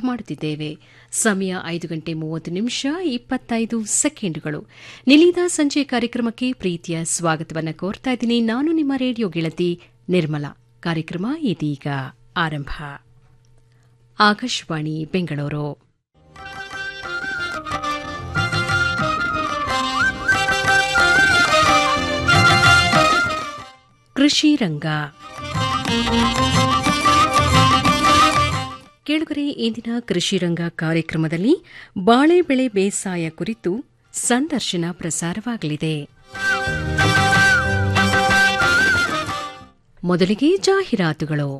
ಮಾಡುತ್ತಿದ್ದೇವೆ ಸಮಯ ಐದು ಗಂಟೆ ಮೂವತ್ತು ನಿಮಿಷ ಇಪ್ಪತ್ತೈದು ಸೆಕೆಂಡುಗಳು ನಿಲಿದ ಸಂಜೆ ಕಾರ್ಯಕ್ರಮಕ್ಕೆ ಪ್ರೀತಿಯ ಸ್ವಾಗತವನ್ನು ಕೋರ್ತಾ ಇದ್ದೀನಿ ನಾನು ನಿಮ್ಮ ರೇಡಿಯೋ ಗೆಳತಿ ನಿರ್ಮಲಾ ಕಾರ್ಯಕ್ರಮ ಇದೀಗ ಆರಂಭ ಆಕಾಶವಾಣಿ ಬೆಂಗಳೂರು ಕೃಷಿ ರಂಗ ಕೇಳುಗರೆ ಇಂದಿನ ಕೃಷಿ ರಂಗ ಕಾರ್ಯಕ್ರಮದಲ್ಲಿ ಬಾಳೆ ಬೆಳೆ ಬೇಸಾಯ ಕುರಿತು ಸಂದರ್ಶನ ಪ್ರಸಾರವಾಗಲಿದೆ ಮೊದಲಿಗೆ ಜಾಹೀರಾತುಗಳು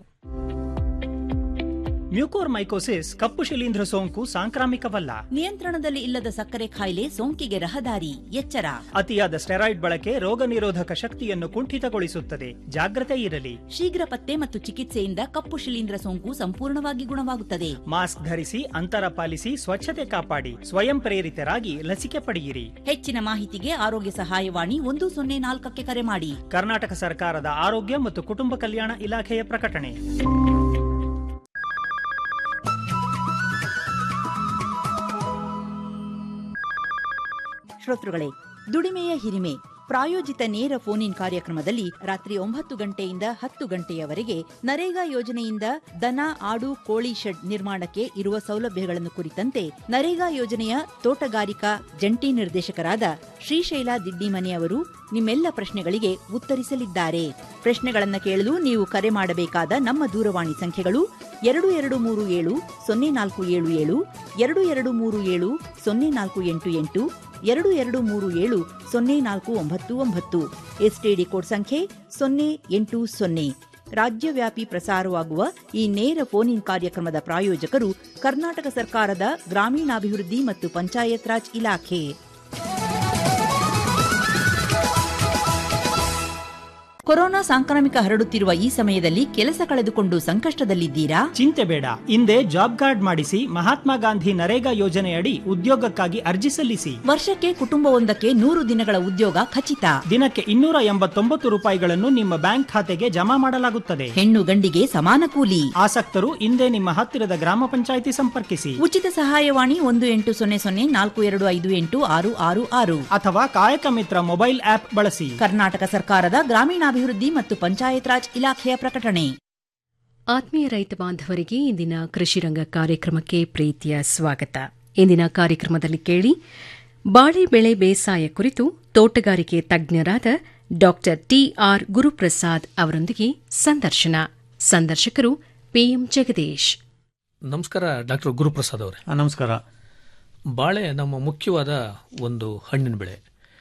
ಮ್ಯೂಕೋರ್ ಮೈಕೋಸಿಸ್ ಕಪ್ಪು ಶಿಲೀಂಧ್ರ ಸೋಂಕು ಸಾಂಕ್ರಾಮಿಕವಲ್ಲ ನಿಯಂತ್ರಣದಲ್ಲಿ ಇಲ್ಲದ ಸಕ್ಕರೆ ಕಾಯಿಲೆ ಸೋಂಕಿಗೆ ರಹದಾರಿ ಎಚ್ಚರ ಅತಿಯಾದ ಸ್ಟೆರಾಯ್ಡ್ ಬಳಕೆ ರೋಗ ನಿರೋಧಕ ಶಕ್ತಿಯನ್ನು ಕುಂಠಿತಗೊಳಿಸುತ್ತದೆ ಜಾಗ್ರತೆ ಇರಲಿ ಶೀಘ್ರ ಪತ್ತೆ ಮತ್ತು ಚಿಕಿತ್ಸೆಯಿಂದ ಕಪ್ಪು ಶಿಲೀಂಧ್ರ ಸೋಂಕು ಸಂಪೂರ್ಣವಾಗಿ ಗುಣವಾಗುತ್ತದೆ ಮಾಸ್ಕ್ ಧರಿಸಿ ಅಂತರ ಪಾಲಿಸಿ ಸ್ವಚ್ಛತೆ ಕಾಪಾಡಿ ಸ್ವಯಂ ಪ್ರೇರಿತರಾಗಿ ಲಸಿಕೆ ಪಡೆಯಿರಿ ಹೆಚ್ಚಿನ ಮಾಹಿತಿಗೆ ಆರೋಗ್ಯ ಸಹಾಯವಾಣಿ ಒಂದು ಸೊನ್ನೆ ನಾಲ್ಕಕ್ಕೆ ಕರೆ ಮಾಡಿ ಕರ್ನಾಟಕ ಸರ್ಕಾರದ ಆರೋಗ್ಯ ಮತ್ತು ಕುಟುಂಬ ಕಲ್ಯಾಣ ಇಲಾಖೆಯ ಪ್ರಕಟಣೆ ಶ್ರೋತೃಗಳೇ ದುಡಿಮೆಯ ಹಿರಿಮೆ ಪ್ರಾಯೋಜಿತ ನೇರ ಫೋನ್ ಇನ್ ಕಾರ್ಯಕ್ರಮದಲ್ಲಿ ರಾತ್ರಿ ಒಂಬತ್ತು ಗಂಟೆಯಿಂದ ಹತ್ತು ಗಂಟೆಯವರೆಗೆ ನರೇಗಾ ಯೋಜನೆಯಿಂದ ದನ ಆಡು ಕೋಳಿ ಶೆಡ್ ನಿರ್ಮಾಣಕ್ಕೆ ಇರುವ ಸೌಲಭ್ಯಗಳನ್ನು ಕುರಿತಂತೆ ನರೇಗಾ ಯೋಜನೆಯ ತೋಟಗಾರಿಕಾ ಜಂಟಿ ನಿರ್ದೇಶಕರಾದ ಶ್ರೀಶೈಲ ದಿಡ್ಡಿಮನೆ ಅವರು ನಿಮ್ಮೆಲ್ಲ ಪ್ರಶ್ನೆಗಳಿಗೆ ಉತ್ತರಿಸಲಿದ್ದಾರೆ ಪ್ರಶ್ನೆಗಳನ್ನು ಕೇಳಲು ನೀವು ಕರೆ ಮಾಡಬೇಕಾದ ನಮ್ಮ ದೂರವಾಣಿ ಸಂಖ್ಯೆಗಳು ಎರಡು ಎರಡು ಮೂರು ಏಳು ಸೊನ್ನೆ ನಾಲ್ಕು ಏಳು ಏಳು ಎರಡು ಎರಡು ಮೂರು ಏಳು ಸೊನ್ನೆ ನಾಲ್ಕು ಎಂಟು ಎಂಟು ಎರಡು ಎರಡು ಮೂರು ಏಳು ಸೊನ್ನೆ ನಾಲ್ಕು ಒಂಬತ್ತು ಒಂಬತ್ತು ಎಸ್ಟಿಡಿ ಕೋಡ್ ಸಂಖ್ಯೆ ಸೊನ್ನೆ ಎಂಟು ಸೊನ್ನೆ ರಾಜ್ಯವ್ಯಾಪಿ ಪ್ರಸಾರವಾಗುವ ಈ ನೇರ ಫೋನ್ ಇನ್ ಕಾರ್ಯಕ್ರಮದ ಪ್ರಾಯೋಜಕರು ಕರ್ನಾಟಕ ಸರ್ಕಾರದ ಗ್ರಾಮೀಣಾಭಿವೃದ್ಧಿ ಮತ್ತು ಪಂಚಾಯತ್ ರಾಜ್ ಇಲಾಖೆ ಕೊರೋನಾ ಸಾಂಕ್ರಾಮಿಕ ಹರಡುತ್ತಿರುವ ಈ ಸಮಯದಲ್ಲಿ ಕೆಲಸ ಕಳೆದುಕೊಂಡು ಸಂಕಷ್ಟದಲ್ಲಿದ್ದೀರಾ ಚಿಂತೆ ಬೇಡ ಹಿಂದೆ ಜಾಬ್ ಕಾರ್ಡ್ ಮಾಡಿಸಿ ಮಹಾತ್ಮ ಗಾಂಧಿ ನರೇಗಾ ಯೋಜನೆಯಡಿ ಉದ್ಯೋಗಕ್ಕಾಗಿ ಅರ್ಜಿ ಸಲ್ಲಿಸಿ ವರ್ಷಕ್ಕೆ ಕುಟುಂಬವೊಂದಕ್ಕೆ ನೂರು ದಿನಗಳ ಉದ್ಯೋಗ ಖಚಿತ ದಿನಕ್ಕೆ ಇನ್ನೂರ ಎಂಬತ್ತೊಂಬತ್ತು ರೂಪಾಯಿಗಳನ್ನು ನಿಮ್ಮ ಬ್ಯಾಂಕ್ ಖಾತೆಗೆ ಜಮಾ ಮಾಡಲಾಗುತ್ತದೆ ಹೆಣ್ಣು ಗಂಡಿಗೆ ಸಮಾನ ಕೂಲಿ ಆಸಕ್ತರು ಹಿಂದೆ ನಿಮ್ಮ ಹತ್ತಿರದ ಗ್ರಾಮ ಪಂಚಾಯಿತಿ ಸಂಪರ್ಕಿಸಿ ಉಚಿತ ಸಹಾಯವಾಣಿ ಒಂದು ಎಂಟು ಸೊನ್ನೆ ಸೊನ್ನೆ ನಾಲ್ಕು ಎರಡು ಐದು ಎಂಟು ಆರು ಆರು ಆರು ಅಥವಾ ಕಾಯಕ ಮಿತ್ರ ಮೊಬೈಲ್ ಆಪ್ ಬಳಸಿ ಕರ್ನಾಟಕ ಸರ್ಕಾರದ ಗ್ರಾಮೀಣಾಭಿವೃದ್ಧಿ ಮತ್ತು ಪಂಚಾಯತ್ ರಾಜ್ ಇಲಾಖೆಯ ಪ್ರಕಟಣೆ ಆತ್ಮೀಯ ರೈತ ಬಾಂಧವರಿಗೆ ಇಂದಿನ ಕೃಷಿ ರಂಗ ಕಾರ್ಯಕ್ರಮಕ್ಕೆ ಪ್ರೀತಿಯ ಸ್ವಾಗತ ಇಂದಿನ ಕಾರ್ಯಕ್ರಮದಲ್ಲಿ ಕೇಳಿ ಬಾಳೆ ಬೆಳೆ ಬೇಸಾಯ ಕುರಿತು ತೋಟಗಾರಿಕೆ ತಜ್ಞರಾದ ಡಾ ಟಿಆರ್ ಗುರುಪ್ರಸಾದ್ ಅವರೊಂದಿಗೆ ಸಂದರ್ಶನ ಸಂದರ್ಶಕರು ಪಿಎಂ ಜಗದೀಶ್ ನಮಸ್ಕಾರ ಡಾಕ್ಟರ್ ಗುರುಪ್ರಸಾದ್ ಅವರೇ ಆ, ನಮಸ್ಕಾರ ಬಾಳೆ ನಮ್ಮ ಮುಖ್ಯವಾದ ಒಂದು ಹಣ್ಣಿನ ಬೆಳೆ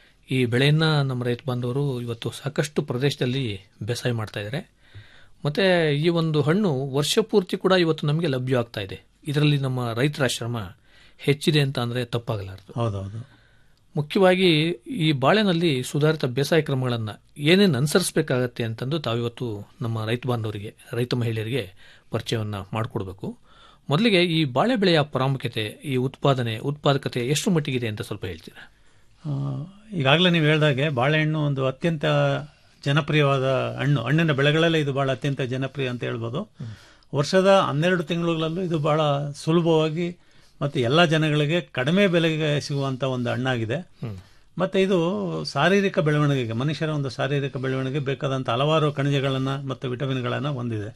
ಈ ಬೆಳೆಯನ್ನು ನಮ್ಮ ರೈತ ಬಾಂಧವರು ಇವತ್ತು ಸಾಕಷ್ಟು ಪ್ರದೇಶದಲ್ಲಿ ಬೇಸಾಯ ಮಾಡ್ತಾ ಇದ್ದಾರೆ ಮತ್ತು ಈ ಒಂದು ಹಣ್ಣು ವರ್ಷ ಪೂರ್ತಿ ಕೂಡ ಇವತ್ತು ನಮಗೆ ಲಭ್ಯ ಆಗ್ತಾ ಇದೆ ಇದರಲ್ಲಿ ನಮ್ಮ ರೈತರ ಶ್ರಮ ಹೆಚ್ಚಿದೆ ಅಂತ ಅಂದರೆ ತಪ್ಪಾಗಲಾರದು ಹೌದೌದು ಮುಖ್ಯವಾಗಿ ಈ ಬಾಳೆನಲ್ಲಿ ಸುಧಾರಿತ ಬೇಸಾಯ ಕ್ರಮಗಳನ್ನು ಏನೇನು ಅನುಸರಿಸಬೇಕಾಗತ್ತೆ ಅಂತಂದು ತಾವಿವತ್ತು ನಮ್ಮ ರೈತ ಬಾಂಧವರಿಗೆ ರೈತ ಮಹಿಳೆಯರಿಗೆ ಪರಿಚಯವನ್ನು ಮಾಡಿಕೊಡ್ಬೇಕು ಮೊದಲಿಗೆ ಈ ಬಾಳೆ ಬೆಳೆಯ ಪ್ರಾಮುಖ್ಯತೆ ಈ ಉತ್ಪಾದನೆ ಉತ್ಪಾದಕತೆ ಎಷ್ಟು ಮಟ್ಟಿಗಿದೆ ಅಂತ ಸ್ವಲ್ಪ ಹೇಳ್ತೀರಾ ಆ, ಈಗಾಗಲೇ ನೀವು ಹೇಳ್ದಾಗೆ ಬಾಳೆಹಣ್ಣು ಒಂದು ಅತ್ಯಂತ ಜನಪ್ರಿಯವಾದ ಹಣ್ಣು ಹಣ್ಣಿನ ಬೆಳೆಗಳಲ್ಲೇ ಇದು ಬಹಳ ಅತ್ಯಂತ ಜನಪ್ರಿಯ ಅಂತ ಹೇಳ್ಬೋದು ವರ್ಷದ ಹನ್ನೆರಡು ತಿಂಗಳುಗಳಲ್ಲೂ ಇದು ಬಹಳ ಸುಲಭವಾಗಿ ಮತ್ತು ಎಲ್ಲ ಜನಗಳಿಗೆ ಕಡಿಮೆ ಬೆಲೆಗೆ ಸಿಗುವಂತ ಒಂದು ಹಣ್ಣಾಗಿದೆ ಮತ್ತೆ ಇದು ಶಾರೀರಿಕ ಬೆಳವಣಿಗೆಗೆ ಮನುಷ್ಯರ ಒಂದು ಶಾರೀರಿಕ ಬೆಳವಣಿಗೆ ಬೇಕಾದಂತ ಹಲವಾರು ಖನಿಜಗಳನ್ನ ಮತ್ತು ವಿಟಮಿನ್ಗಳನ್ನ ಹೊಂದಿದೆ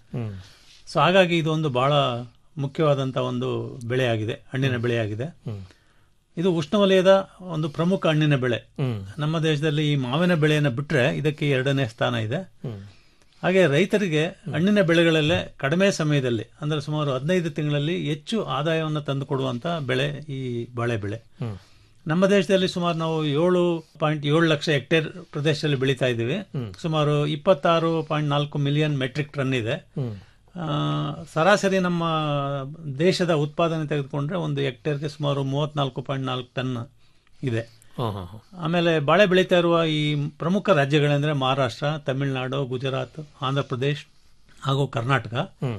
ಸೊ ಹಾಗಾಗಿ ಇದು ಒಂದು ಬಹಳ ಮುಖ್ಯವಾದಂತ ಒಂದು ಬೆಳೆಯಾಗಿದೆ ಹಣ್ಣಿನ ಬೆಳೆಯಾಗಿದೆ ಇದು ಉಷ್ಣವಲಯದ ಒಂದು ಪ್ರಮುಖ ಹಣ್ಣಿನ ಬೆಳೆ ನಮ್ಮ ದೇಶದಲ್ಲಿ ಈ ಮಾವಿನ ಬೆಳೆಯನ್ನು ಬಿಟ್ರೆ ಇದಕ್ಕೆ ಎರಡನೇ ಸ್ಥಾನ ಇದೆ ಹಾಗೆ ರೈತರಿಗೆ ಹಣ್ಣಿನ ಬೆಳೆಗಳಲ್ಲೇ ಕಡಿಮೆ ಸಮಯದಲ್ಲಿ ಅಂದ್ರೆ ಸುಮಾರು ಹದಿನೈದು ತಿಂಗಳಲ್ಲಿ ಹೆಚ್ಚು ಆದಾಯವನ್ನು ತಂದುಕೊಡುವಂತ ಬೆಳೆ ಈ ಬಾಳೆ ಬೆಳೆ ನಮ್ಮ ದೇಶದಲ್ಲಿ ಸುಮಾರು ನಾವು ಏಳು ಪಾಯಿಂಟ್ ಏಳು ಲಕ್ಷ ಹೆಕ್ಟೇರ್ ಪ್ರದೇಶದಲ್ಲಿ ಬೆಳೀತಾ ಇದ್ದೀವಿ ಸುಮಾರು ಇಪ್ಪತ್ತಾರು ಪಾಯಿಂಟ್ ನಾಲ್ಕು ಮಿಲಿಯನ್ ಮೆಟ್ರಿಕ್ ಟನ್ ಇದೆ ಆ, ಸರಾಸರಿ ನಮ್ಮ ದೇಶದ ಉತ್ಪಾದನೆ ತೆಗೆದುಕೊಂಡ್ರೆ ಒಂದು ಹೆಕ್ಟೇರ್ಗೆ ಸುಮಾರು ಮೂವತ್ನಾಲ್ಕು ಪಾಯಿಂಟ್ ನಾಲ್ಕು ಟನ್ ಇದೆ ಹಾಂ ಹಾಂ ಹಾಂ ಆಮೇಲೆ ಬಾಳೆ ಬೆಳೀತಾ ಇರುವ ಈ ಪ್ರಮುಖ ರಾಜ್ಯಗಳೆಂದ್ರೆ ಮಹಾರಾಷ್ಟ್ರ ತಮಿಳುನಾಡು ಗುಜರಾತ್ ಆಂಧ್ರ ಪ್ರದೇಶ್ ಹಾಗೂ ಕರ್ನಾಟಕ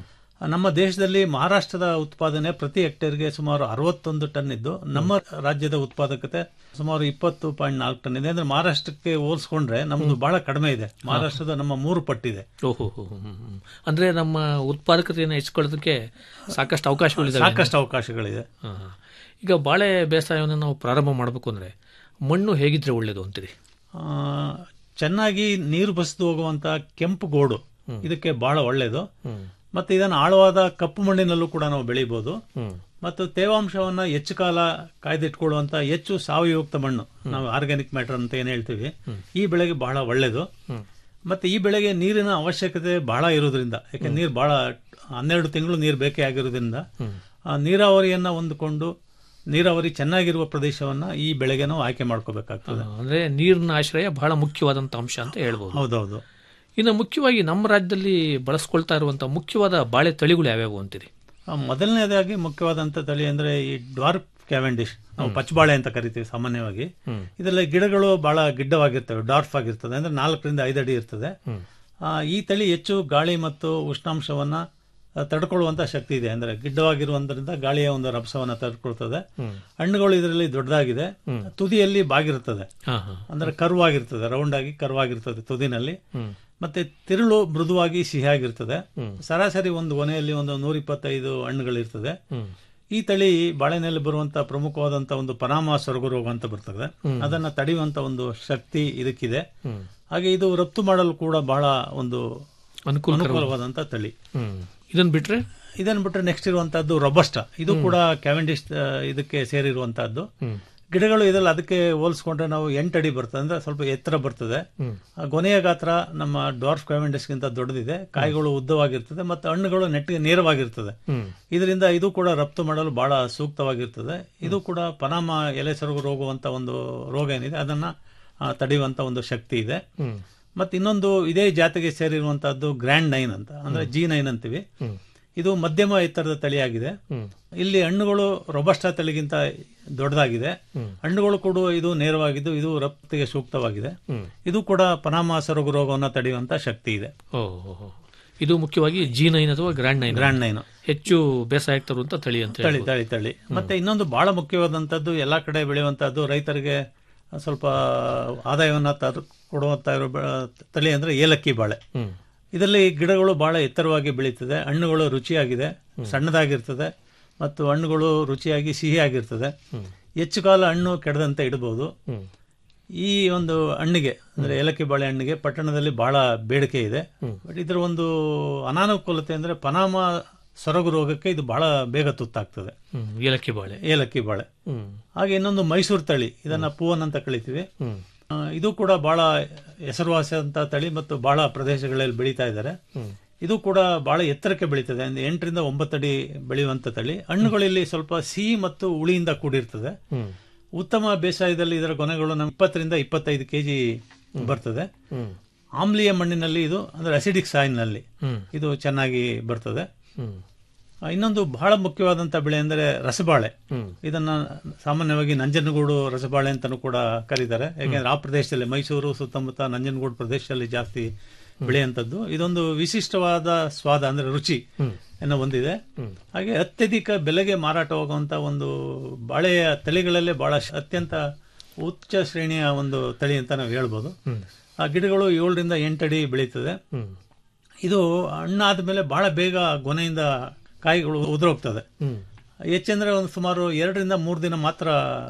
ನಮ್ಮ ದೇಶದಲ್ಲಿ ಮಹಾರಾಷ್ಟ್ರದ ಉತ್ಪಾದನೆ ಪ್ರತಿ ಹೆಕ್ಟೇರ್ಗೆ ಸುಮಾರು ಅರವತ್ತೊಂದು ಟನ್ ಇದ್ದು ನಮ್ಮ ರಾಜ್ಯದ ಉತ್ಪಾದಕತೆ ಸುಮಾರು ಇಪ್ಪತ್ತು ಪಾಯಿಂಟ್ ನಾಲ್ಕು ಟನ್ ಇದೆ ಅಂದ್ರೆ ಮಹಾರಾಷ್ಟ್ರಕ್ಕೆ ಹೋಲಿಸ್ಕೊಂಡ್ರೆ ನಮ್ದು ಬಹಳ ಕಡಿಮೆ ಇದೆ ಮಹಾರಾಷ್ಟ್ರದ ನಮ್ಮ ಮೂರು ಪಟ್ಟಿದೆ ಓಹೋ ಹೋ, ಹೋ, ಹೋ, ಹೋ. ಅಂದ್ರೆ ನಮ್ಮ ಉತ್ಪಾದಕತೆಯನ್ನು ಹೆಚ್ಚಿಕೊಳ್ಳೋದಕ್ಕೆ ಸಾಕಷ್ಟು ಅವಕಾಶಗಳಿದಾವೆ ಸಾಕಷ್ಟು ಅವಕಾಶಗಳಿದೆ ಹಾ, ಹಾ. ಈಗ ಬಾಳೆ ಬೇಸಾಯವನ್ನು ನಾವು ಪ್ರಾರಂಭ ಮಾಡಬೇಕು ಅಂದ್ರೆ ಮಣ್ಣು ಹೇಗಿದ್ರೆ ಒಳ್ಳೇದು ಅಂತೀರಿ ಆ, ಚೆನ್ನಾಗಿ ನೀರು ಬಸಿದು ಹೋಗುವಂತ ಕೆಂಪು ಗೋಡು ಇದಕ್ಕೆ ಬಹಳ ಒಳ್ಳೆಯದು ಮತ್ತೆ ಇದನ್ನು ಆಳವಾದ ಕಪ್ಪು ಮಣ್ಣಿನಲ್ಲೂ ಕೂಡ ನಾವು ಬೆಳಿಬಹುದು ಹ್ಮ್ ಮತ್ತು ತೇವಾಂಶವನ್ನ ಹೆಚ್ಚು ಕಾಲ ಕಾಯ್ದಿಟ್ಕೊಳ್ಳುವಂತ ಹೆಚ್ಚು ಸಾವಯುಕ್ತ ಮಣ್ಣು ನಾವು ಆರ್ಗ್ಯಾನಿಕ್ ಮ್ಯಾಟರ್ ಅಂತ ಏನ್ ಹೇಳ್ತೀವಿ ಈ ಬೆಳೆಗೆ ಬಹಳ ಒಳ್ಳೆಯದು ಮತ್ತೆ ಈ ಬೆಳೆಗೆ ನೀರಿನ ಅವಶ್ಯಕತೆ ಬಹಳ ಇರೋದ್ರಿಂದ ಯಾಕೆ ನೀರು ಬಹಳ ಹನ್ನೆರಡು ತಿಂಗಳು ನೀರು ಬೇಕೇ ಆಗಿರೋದ್ರಿಂದ ಆ ನೀರಾವರಿಯನ್ನ ಹೊಂದಿಕೊಂಡು ನೀರಾವರಿ ಚೆನ್ನಾಗಿರುವ ಪ್ರದೇಶವನ್ನ ಈ ಬೆಳೆಗೆ ನಾವು ಆಯ್ಕೆ ಮಾಡ್ಕೋಬೇಕಾಗ್ತದೆ ಅಂದ್ರೆ ನೀರಿನ ಆಶ್ರಯ ಬಹಳ ಮುಖ್ಯವಾದಂತ ಅಂಶ ಅಂತ ಹೇಳ್ಬೋದು ಹೌದೌದು ಇನ್ನು ಮುಖ್ಯವಾಗಿ ನಮ್ಮ ರಾಜ್ಯದಲ್ಲಿ ಬಳಸ್ಕೊಳ್ತಾ ಇರುವಂತಹ ಮುಖ್ಯವಾದ ಬಾಳೆ ತಳಿಗಳು ಯಾವ್ಯಾವು ಅಂತೀರಿ ಆ, ಮೊದಲನೇದಾಗಿ ಮುಖ್ಯವಾದಂತ ತಳಿ ಅಂದ್ರೆ ಈ ಡ್ವಾರ್ಫ್ ಕ್ಯಾವೆಂಡಿಶ್ ನಾವು ಪಚ್ಚಬಾಳೆ ಅಂತ ಕರಿತೀವಿ ಸಾಮಾನ್ಯವಾಗಿ ಇದರಲ್ಲಿ ಗಿಡಗಳು ಬಹಳ ಗಿಡ್ಡವಾಗಿರ್ತವೆ ಡಾರ್ಫ್ ಆಗಿರ್ತದೆ ಅಂದ್ರೆ ನಾಲ್ಕರಿಂದ ಐದು ಅಡಿ ಇರ್ತದೆ ಆ, ಈ ತಳಿ ಹೆಚ್ಚು ಗಾಳಿ ಮತ್ತು ಉಷ್ಣಾಂಶವನ್ನ ಆ, ತಡ್ಕೊಳ್ಳುವಂತ ಶಕ್ತಿ ಇದೆ ಅಂದ್ರೆ ಗಿಡ್ಡವಾಗಿರುವುದರಿಂದ ಗಾಳಿಯ ಒಂದು ರಭಸವನ್ನ ತಡ್ಕೊಳ್ತದೆ ಹಣ್ಣುಗಳು ಇದರಲ್ಲಿ ದೊಡ್ಡದಾಗಿದೆ ತುದಿಯಲ್ಲಿ ಬಾಗಿರುತ್ತದೆ ಹಾ ಹಾ ಅಂದ್ರೆ ಕರ್ವಾಗಿರ್ತದೆ ರೌಂಡ್ ಆಗಿ ಕರ್ವಾಗಿರ್ತದೆ ತುದಿನಲ್ಲಿ ಮತ್ತೆ ತಿರುಳು ಮೃದುವಾಗಿ ಸಿಹಿಯಾಗಿರ್ತದೆ ಸರಾಸರಿ ಒಂದು ಕೊನೆಯಲ್ಲಿ ಒಂದು ನೂರ ಇಪ್ಪತ್ತೈದು ಹಣ್ಣುಗಳಿರ್ತದೆ ಈ ತಳಿ ಬಾಳೆನಲ್ಲಿ ಬರುವಂತ ಪ್ರಮುಖವಾದಂತ ಒಂದು ಪನಾಮ ಸೊರಗು ರೋಗ ಅಂತ ಬರ್ತದೆ ಅದನ್ನ ತಡೆಯುವಂತ ಒಂದು ಶಕ್ತಿ ಇದಕ್ಕಿದೆ ಹಾಗೆ ಇದು ರಫ್ತು ಮಾಡಲು ಕೂಡ ಬಹಳ ಒಂದು ಅನುಕೂಲ ಅನುಕೂಲವಾದಂತ ತಳಿ ಹ್ಮ್ ಇದನ್ನ ಬಿಟ್ರೆ ಇದನ್ನ ಬಿಟ್ಟರೆ ನೆಕ್ಸ್ಟ್ ಇರುವಂತಹದ್ದು ರೊಬಸ್ಟ ಇದು ಕೂಡ ಕ್ಯಾವೆಂಡಿಶ್ ಆ, ಇದಕ್ಕೆ ಸೇರಿರುವಂತಹದ್ದು ಗಿಡಗಳು ಇದೆಲ್ಲ ಅದಕ್ಕೆ ಹೋಲಿಸ್ಕೊಂಡ್ರೆ ನಾವು ಎಂಟಡಿ ಬರ್ತದೆ ಅಂದ್ರೆ ಸ್ವಲ್ಪ ಎತ್ತರ ಬರ್ತದೆ ಆ ಗೊನೆಯ ಗಾತ್ರ ನಮ್ಮ ಡಾರ್ಫ್ ಕ್ಯಾವೆಂಡಿಶ್ಗಿಂತ ದೊಡ್ಡದಿದೆ ಕಾಯಿಗಳು ಉದ್ದವಾಗಿರ್ತದೆ ಮತ್ತು ಹಣ್ಣುಗಳು ನೆಟ್ಟಿಗೆ ನೇರವಾಗಿರ್ತದೆ ಇದರಿಂದ ಇದು ಕೂಡ ರಫ್ತು ಮಾಡಲು ಬಹಳ ಸೂಕ್ತವಾಗಿರ್ತದೆ ಇದು ಕೂಡ ಪನಾಮ ಎಲೆ ಸೊರಗು ರೋಗ ಅಂತ ಒಂದು ರೋಗ ಏನಿದೆ ಅದನ್ನ ಆ, ತಡೆಯುವಂತ ಒಂದು ಶಕ್ತಿ ಇದೆ ಮತ್ತೆ ಇನ್ನೊಂದು ಇದೇ ಜಾತಿಗೆ ಸೇರಿರುವಂತಹದ್ದು ಗ್ರ್ಯಾಂಡ್ ನೈನ್ ಅಂತ ಅಂದ್ರೆ ಜಿ ನೈನ್ ಅಂತೀವಿ ಇದು ಮಧ್ಯಮ ಎತ್ತರದ ತಳಿಯಾಗಿದೆ ಇಲ್ಲಿ ಹಣ್ಣುಗಳು ರೊಬಸ್ಟಾ ತಳಿಗಿಂತ ದೊಡ್ಡದಾಗಿದೆ ಹಣ್ಣುಗಳು ಕೂಡ ಇದು ನೇರವಾಗಿದ್ದು ಇದು ರಫ್ತಿಗೆ ಸೂಕ್ತವಾಗಿದೆ ಇದು ಕೂಡ ಪನಾಮ ಸೊರಗು ರೋಗವನ್ನು ತಡೆಯುವಂತ ಶಕ್ತಿ ಇದೆ ಓ ಓ, ಓ. ಇದು ಮುಖ್ಯವಾಗಿ ಜಿ ನೈನ್ ಅಥವಾ ಗ್ರ್ಯಾಂಡ್ ನೈನ್ ಗ್ರ್ಯಾಂಡ್ ನೈನ್ ಹೆಚ್ಚು ಬೇಸಾಯಕ್ಕೆ ತರುವಂತ ತಳಿ ಅಂತ ತಳಿ ಹೇಳ್ಬೋದು. ತಳಿ ತಳಿ ಮತ್ತೆ ಇನ್ನೊಂದು ಬಹಳ ಮುಖ್ಯವಾದಂತದ್ದು ಎಲ್ಲಾ ಕಡೆ ಬೆಳೆಯುವಂತದ್ದು ರೈತರಿಗೆ ಸ್ವಲ್ಪ ಆದಾಯವನ್ನ ತರ ಕೊಡುವಂತ ಇರೋ ಬೆ- ತಳಿ ಅಂದ್ರೆ ಏಲಕ್ಕಿ ಬಾಳೆ ಹ್ಮ್ ಇದರಲ್ಲಿ ಗಿಡಗಳು ಬಹಳ ಎತ್ತರವಾಗಿ ಬೆಳೀತದೆ ಹಣ್ಣುಗಳು ರುಚಿಯಾಗಿದೆ ಸಣ್ಣದಾಗಿರ್ತದೆ ಮತ್ತು ಹಣ್ಣುಗಳು ರುಚಿಯಾಗಿ ಸಿಹಿಯಾಗಿರ್ತದೆ ಹೆಚ್ಚು ಕಾಲ ಹಣ್ಣು ಕೆಡದಂತೆ ಇಡಬಹುದು ಹ್ಮ್ ಈ ಒಂದು ಹಣ್ಣಿಗೆ ಅಂದ್ರೆ ಏಲಕ್ಕಿ ಬಾಳೆ ಹಣ್ಣಿಗೆ ಪಟ್ಟಣದಲ್ಲಿ ಬಹಳ ಬೇಡಿಕೆ ಇದೆ ಬಟ್ ಇದರ ಒಂದು ಅನಾನುಕೂಲತೆ ಅಂದ್ರೆ ಪನಾಮ ಸೊರಗು ರೋಗಕ್ಕೆ ಇದು ಬಹಳ ಬೇಗ ತುತ್ತಾಗ್ತದೆ ಹ್ಮ್ ಏಲಕ್ಕಿ ಬಾಳೆ ಏಲಕ್ಕಿ ಬಾಳೆ ಹ್ಮ್ ಹಾಗೆ ಇನ್ನೊಂದು ಮೈಸೂರು ತಳಿ ಇದನ್ನ ಪೂವನ್ ಅಂತ ಕಳಿತೀವಿ ಹ್ಮ್ ಆ, ಇದು ಕೂಡ ಬಹಳ ಹೆಸರುವಾಸಿಯಾದಂತ ತಳಿ ಮತ್ತು ಬಹಳ ಪ್ರದೇಶಗಳಲ್ಲಿ ಬೆಳೀತಾ ಇದ್ದಾರೆ ಇದು ಕೂಡ ಬಹಳ ಎತ್ತರಕ್ಕೆ ಬೆಳೀತದೆ ಅಂದ್ರೆ ಎಂಟರಿಂದ ಒಂಬತ್ತು ಅಡಿ ಬೆಳೆಯುವಂತ ತಳಿ ಹಣ್ಣುಗಳಲ್ಲಿ ಸ್ವಲ್ಪ ಸಿಹಿ ಮತ್ತು ಹುಳಿಯಿಂದ ಕೂಡಿರ್ತದೆ ಹ್ಮ್ ಉತ್ತಮ ಬೇಸಾಯದಲ್ಲಿ ಇದರ ಕೊನೆಗಳು ನಮ್ಮ ಇಪ್ಪತ್ತರಿಂದ ಇಪ್ಪತ್ತೈದು ಕೆಜಿ ಬರ್ತದೆ ಹ್ಮ್ ಆಮ್ಲೀಯ ಮಣ್ಣಿನಲ್ಲಿ ಇದು ಅಂದ್ರೆ ಅಸಿಡಿಕ್ ಸಾಯಿಲ್ನಲ್ಲಿ ಹ್ಮ್ ಇದು ಚೆನ್ನಾಗಿ ಬರ್ತದೆ ಹ್ಮ್ ಆ, ಇನ್ನೊಂದು ಬಹಳ ಮುಖ್ಯವಾದಂತ ಬೆಳೆ ಅಂದರೆ ರಸಬಾಳೆ ಹ್ಮ್ ಇದನ್ನ ಸಾಮಾನ್ಯವಾಗಿ ನಂಜನಗೂಡು ರಸಬಾಳೆ ಅಂತಾನೂ ಕೂಡ ಕರೀತಾರೆ ಯಾಕೆಂದ್ರೆ ಆ ಪ್ರದೇಶದಲ್ಲಿ ಮೈಸೂರು ಸುತ್ತಮುತ್ತ ನಂಜನಗೂಡು ಪ್ರದೇಶದಲ್ಲಿ ಜಾಸ್ತಿ ಬೆಳೆಯುವಂಥದ್ದು ಇದೊಂದು ವಿಶಿಷ್ಟವಾದ ಸ್ವಾದ ಅಂದ್ರೆ ರುಚಿ ಏನೋ ಹೊಂದಿದೆ ಹಾಗೆ ಅತ್ಯಧಿಕ ಬೆಲೆಗೆ ಮಾರಾಟವಾಗುವಂತ ಒಂದು ಬಾಳೆಯ ತಳಿಗಳಲ್ಲೇ ಬಹಳ ಶ- ಅತ್ಯಂತ ಉಚ್ಚ ಶ್ರೇಣಿಯ ಒಂದು ತಳಿ ಅಂತ ನಾವು ಹೇಳ್ಬೋದು ಆ ಗಿಡಗಳು ಏಳರಿಂದ ಎಂಟಡಿ ಬೆಳೀತದೆ ಹ್ಮ್ ಇದು ಹಣ್ಣಾದ ಮೇಲೆ ಬಹಳ ಬೇಗ ಗೊನೆಯಿಂದ ಕಾಯಿಗಳು ಉದುರೋಗ್ತದೆ ಹ್ಮ್ ಹೆಚ್ಚಂದ್ರೆ ಒಂದು ಸುಮಾರು ಎರಡರಿಂದ ಮೂರು ದಿನ ಮಾತ್ರ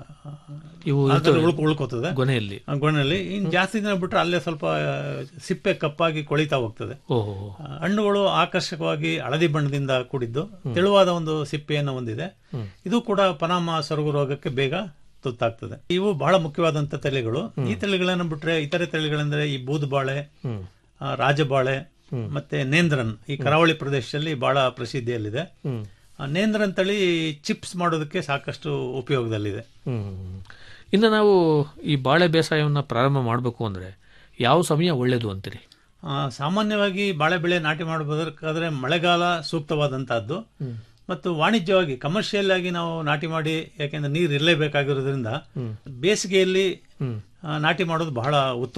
ಇವು ಅದ್ರಲ್ಲಿ ಉಳ್ಕೊ ಉಳ್ಕೋತದೆ ಗೊನೆಯಲ್ಲಿ ಆ ಗೊನೆಯಲ್ಲಿ ಇನ್ ಜಾಸ್ತಿ ದಿನ ಬಿಟ್ರೆ ಅಲ್ಲೇ ಸ್ವಲ್ಪ ಸಿಪ್ಪೆ ಕಪ್ಪಾಗಿ ಕೊಳಿತಾ ಹೋಗ್ತದೆ ಓಹೋ ಆ, ಹಣ್ಣುಗಳು ಆಕರ್ಷಕವಾಗಿ ಹಳದಿ ಬಣ್ಣದಿಂದ ಕೂಡಿದ್ದು ತೆಳುವಾದ ಒಂದು ಸಿಪ್ಪೆಯನ್ನು ಹೊಂದಿದೆ ಇದು ಕೂಡ ಪನಾಮ ಸೊರಗು ರೋಗಕ್ಕೆ ಬೇಗ ತುತ್ತಾಗ್ತದೆ ಇವು ಬಹಳ ಮುಖ್ಯವಾದಂತ ತಳಿಗಳು ಈ ತಳಿಗಳನ್ನು ಬಿಟ್ರೆ ಇತರೆ ತಳಿಗಳೆಂದ್ರೆ ಈ ಬೂದುಬಾಳೆ ಹ್ಮ್ ಆ, ರಾಜಬಾಳೆ ಮತ್ತೆ ನೇಂದ್ರನ್ ಈ ಕರಾವಳಿ ಪ್ರದೇಶದಲ್ಲಿ ಬಹಳ ಪ್ರಸಿದ್ಧಿಯಲ್ಲಿದೆ ಹ್ಮ್ ಆ, ನೇಂದ್ರನ್ ತಳಿ ಚಿಪ್ಸ್ ಮಾಡೋದಕ್ಕೆ ಸಾಕಷ್ಟು ಉಪಯೋಗದಲ್ಲಿದೆ ಹ್ಮ್ ಇನ್ನು ನಾವು ಈ ಬಾಳೆ ಬೇಸಾಯವನ್ನ ಪ್ರಾರಂಭ ಮಾಡಬೇಕು ಅಂದ್ರೆ ಯಾವ ಸಮಯ ಒಳ್ಳೇದು ಅಂತೀರಿ ಆ, ಸಾಮಾನ್ಯವಾಗಿ ಬಾಳೆ ಬೆಳೆ ನಾಟಿ ಮಾಡಬೇಕಾದ್ರೆ ಮಳೆಗಾಲ ಸೂಕ್ತವಾದಂತಹದ್ದು ಮತ್ತು ವಾಣಿಜ್ಯವಾಗಿ ಕಮರ್ಷಿಯಲ್ ಆಗಿ ನಾವು ನಾಟಿ ಮಾಡಿ ಯಾಕೆಂದ್ರೆ ನೀರು ಇರಲೇಬೇಕಾಗಿರೋದ್ರಿಂದ ಬೇಸಿಗೆಯಲ್ಲಿ ಹ್ಮ್ ಆ, ನಾಟಿ ಮಾಡೋದು ಬಹಳ ಉತ್ತಮ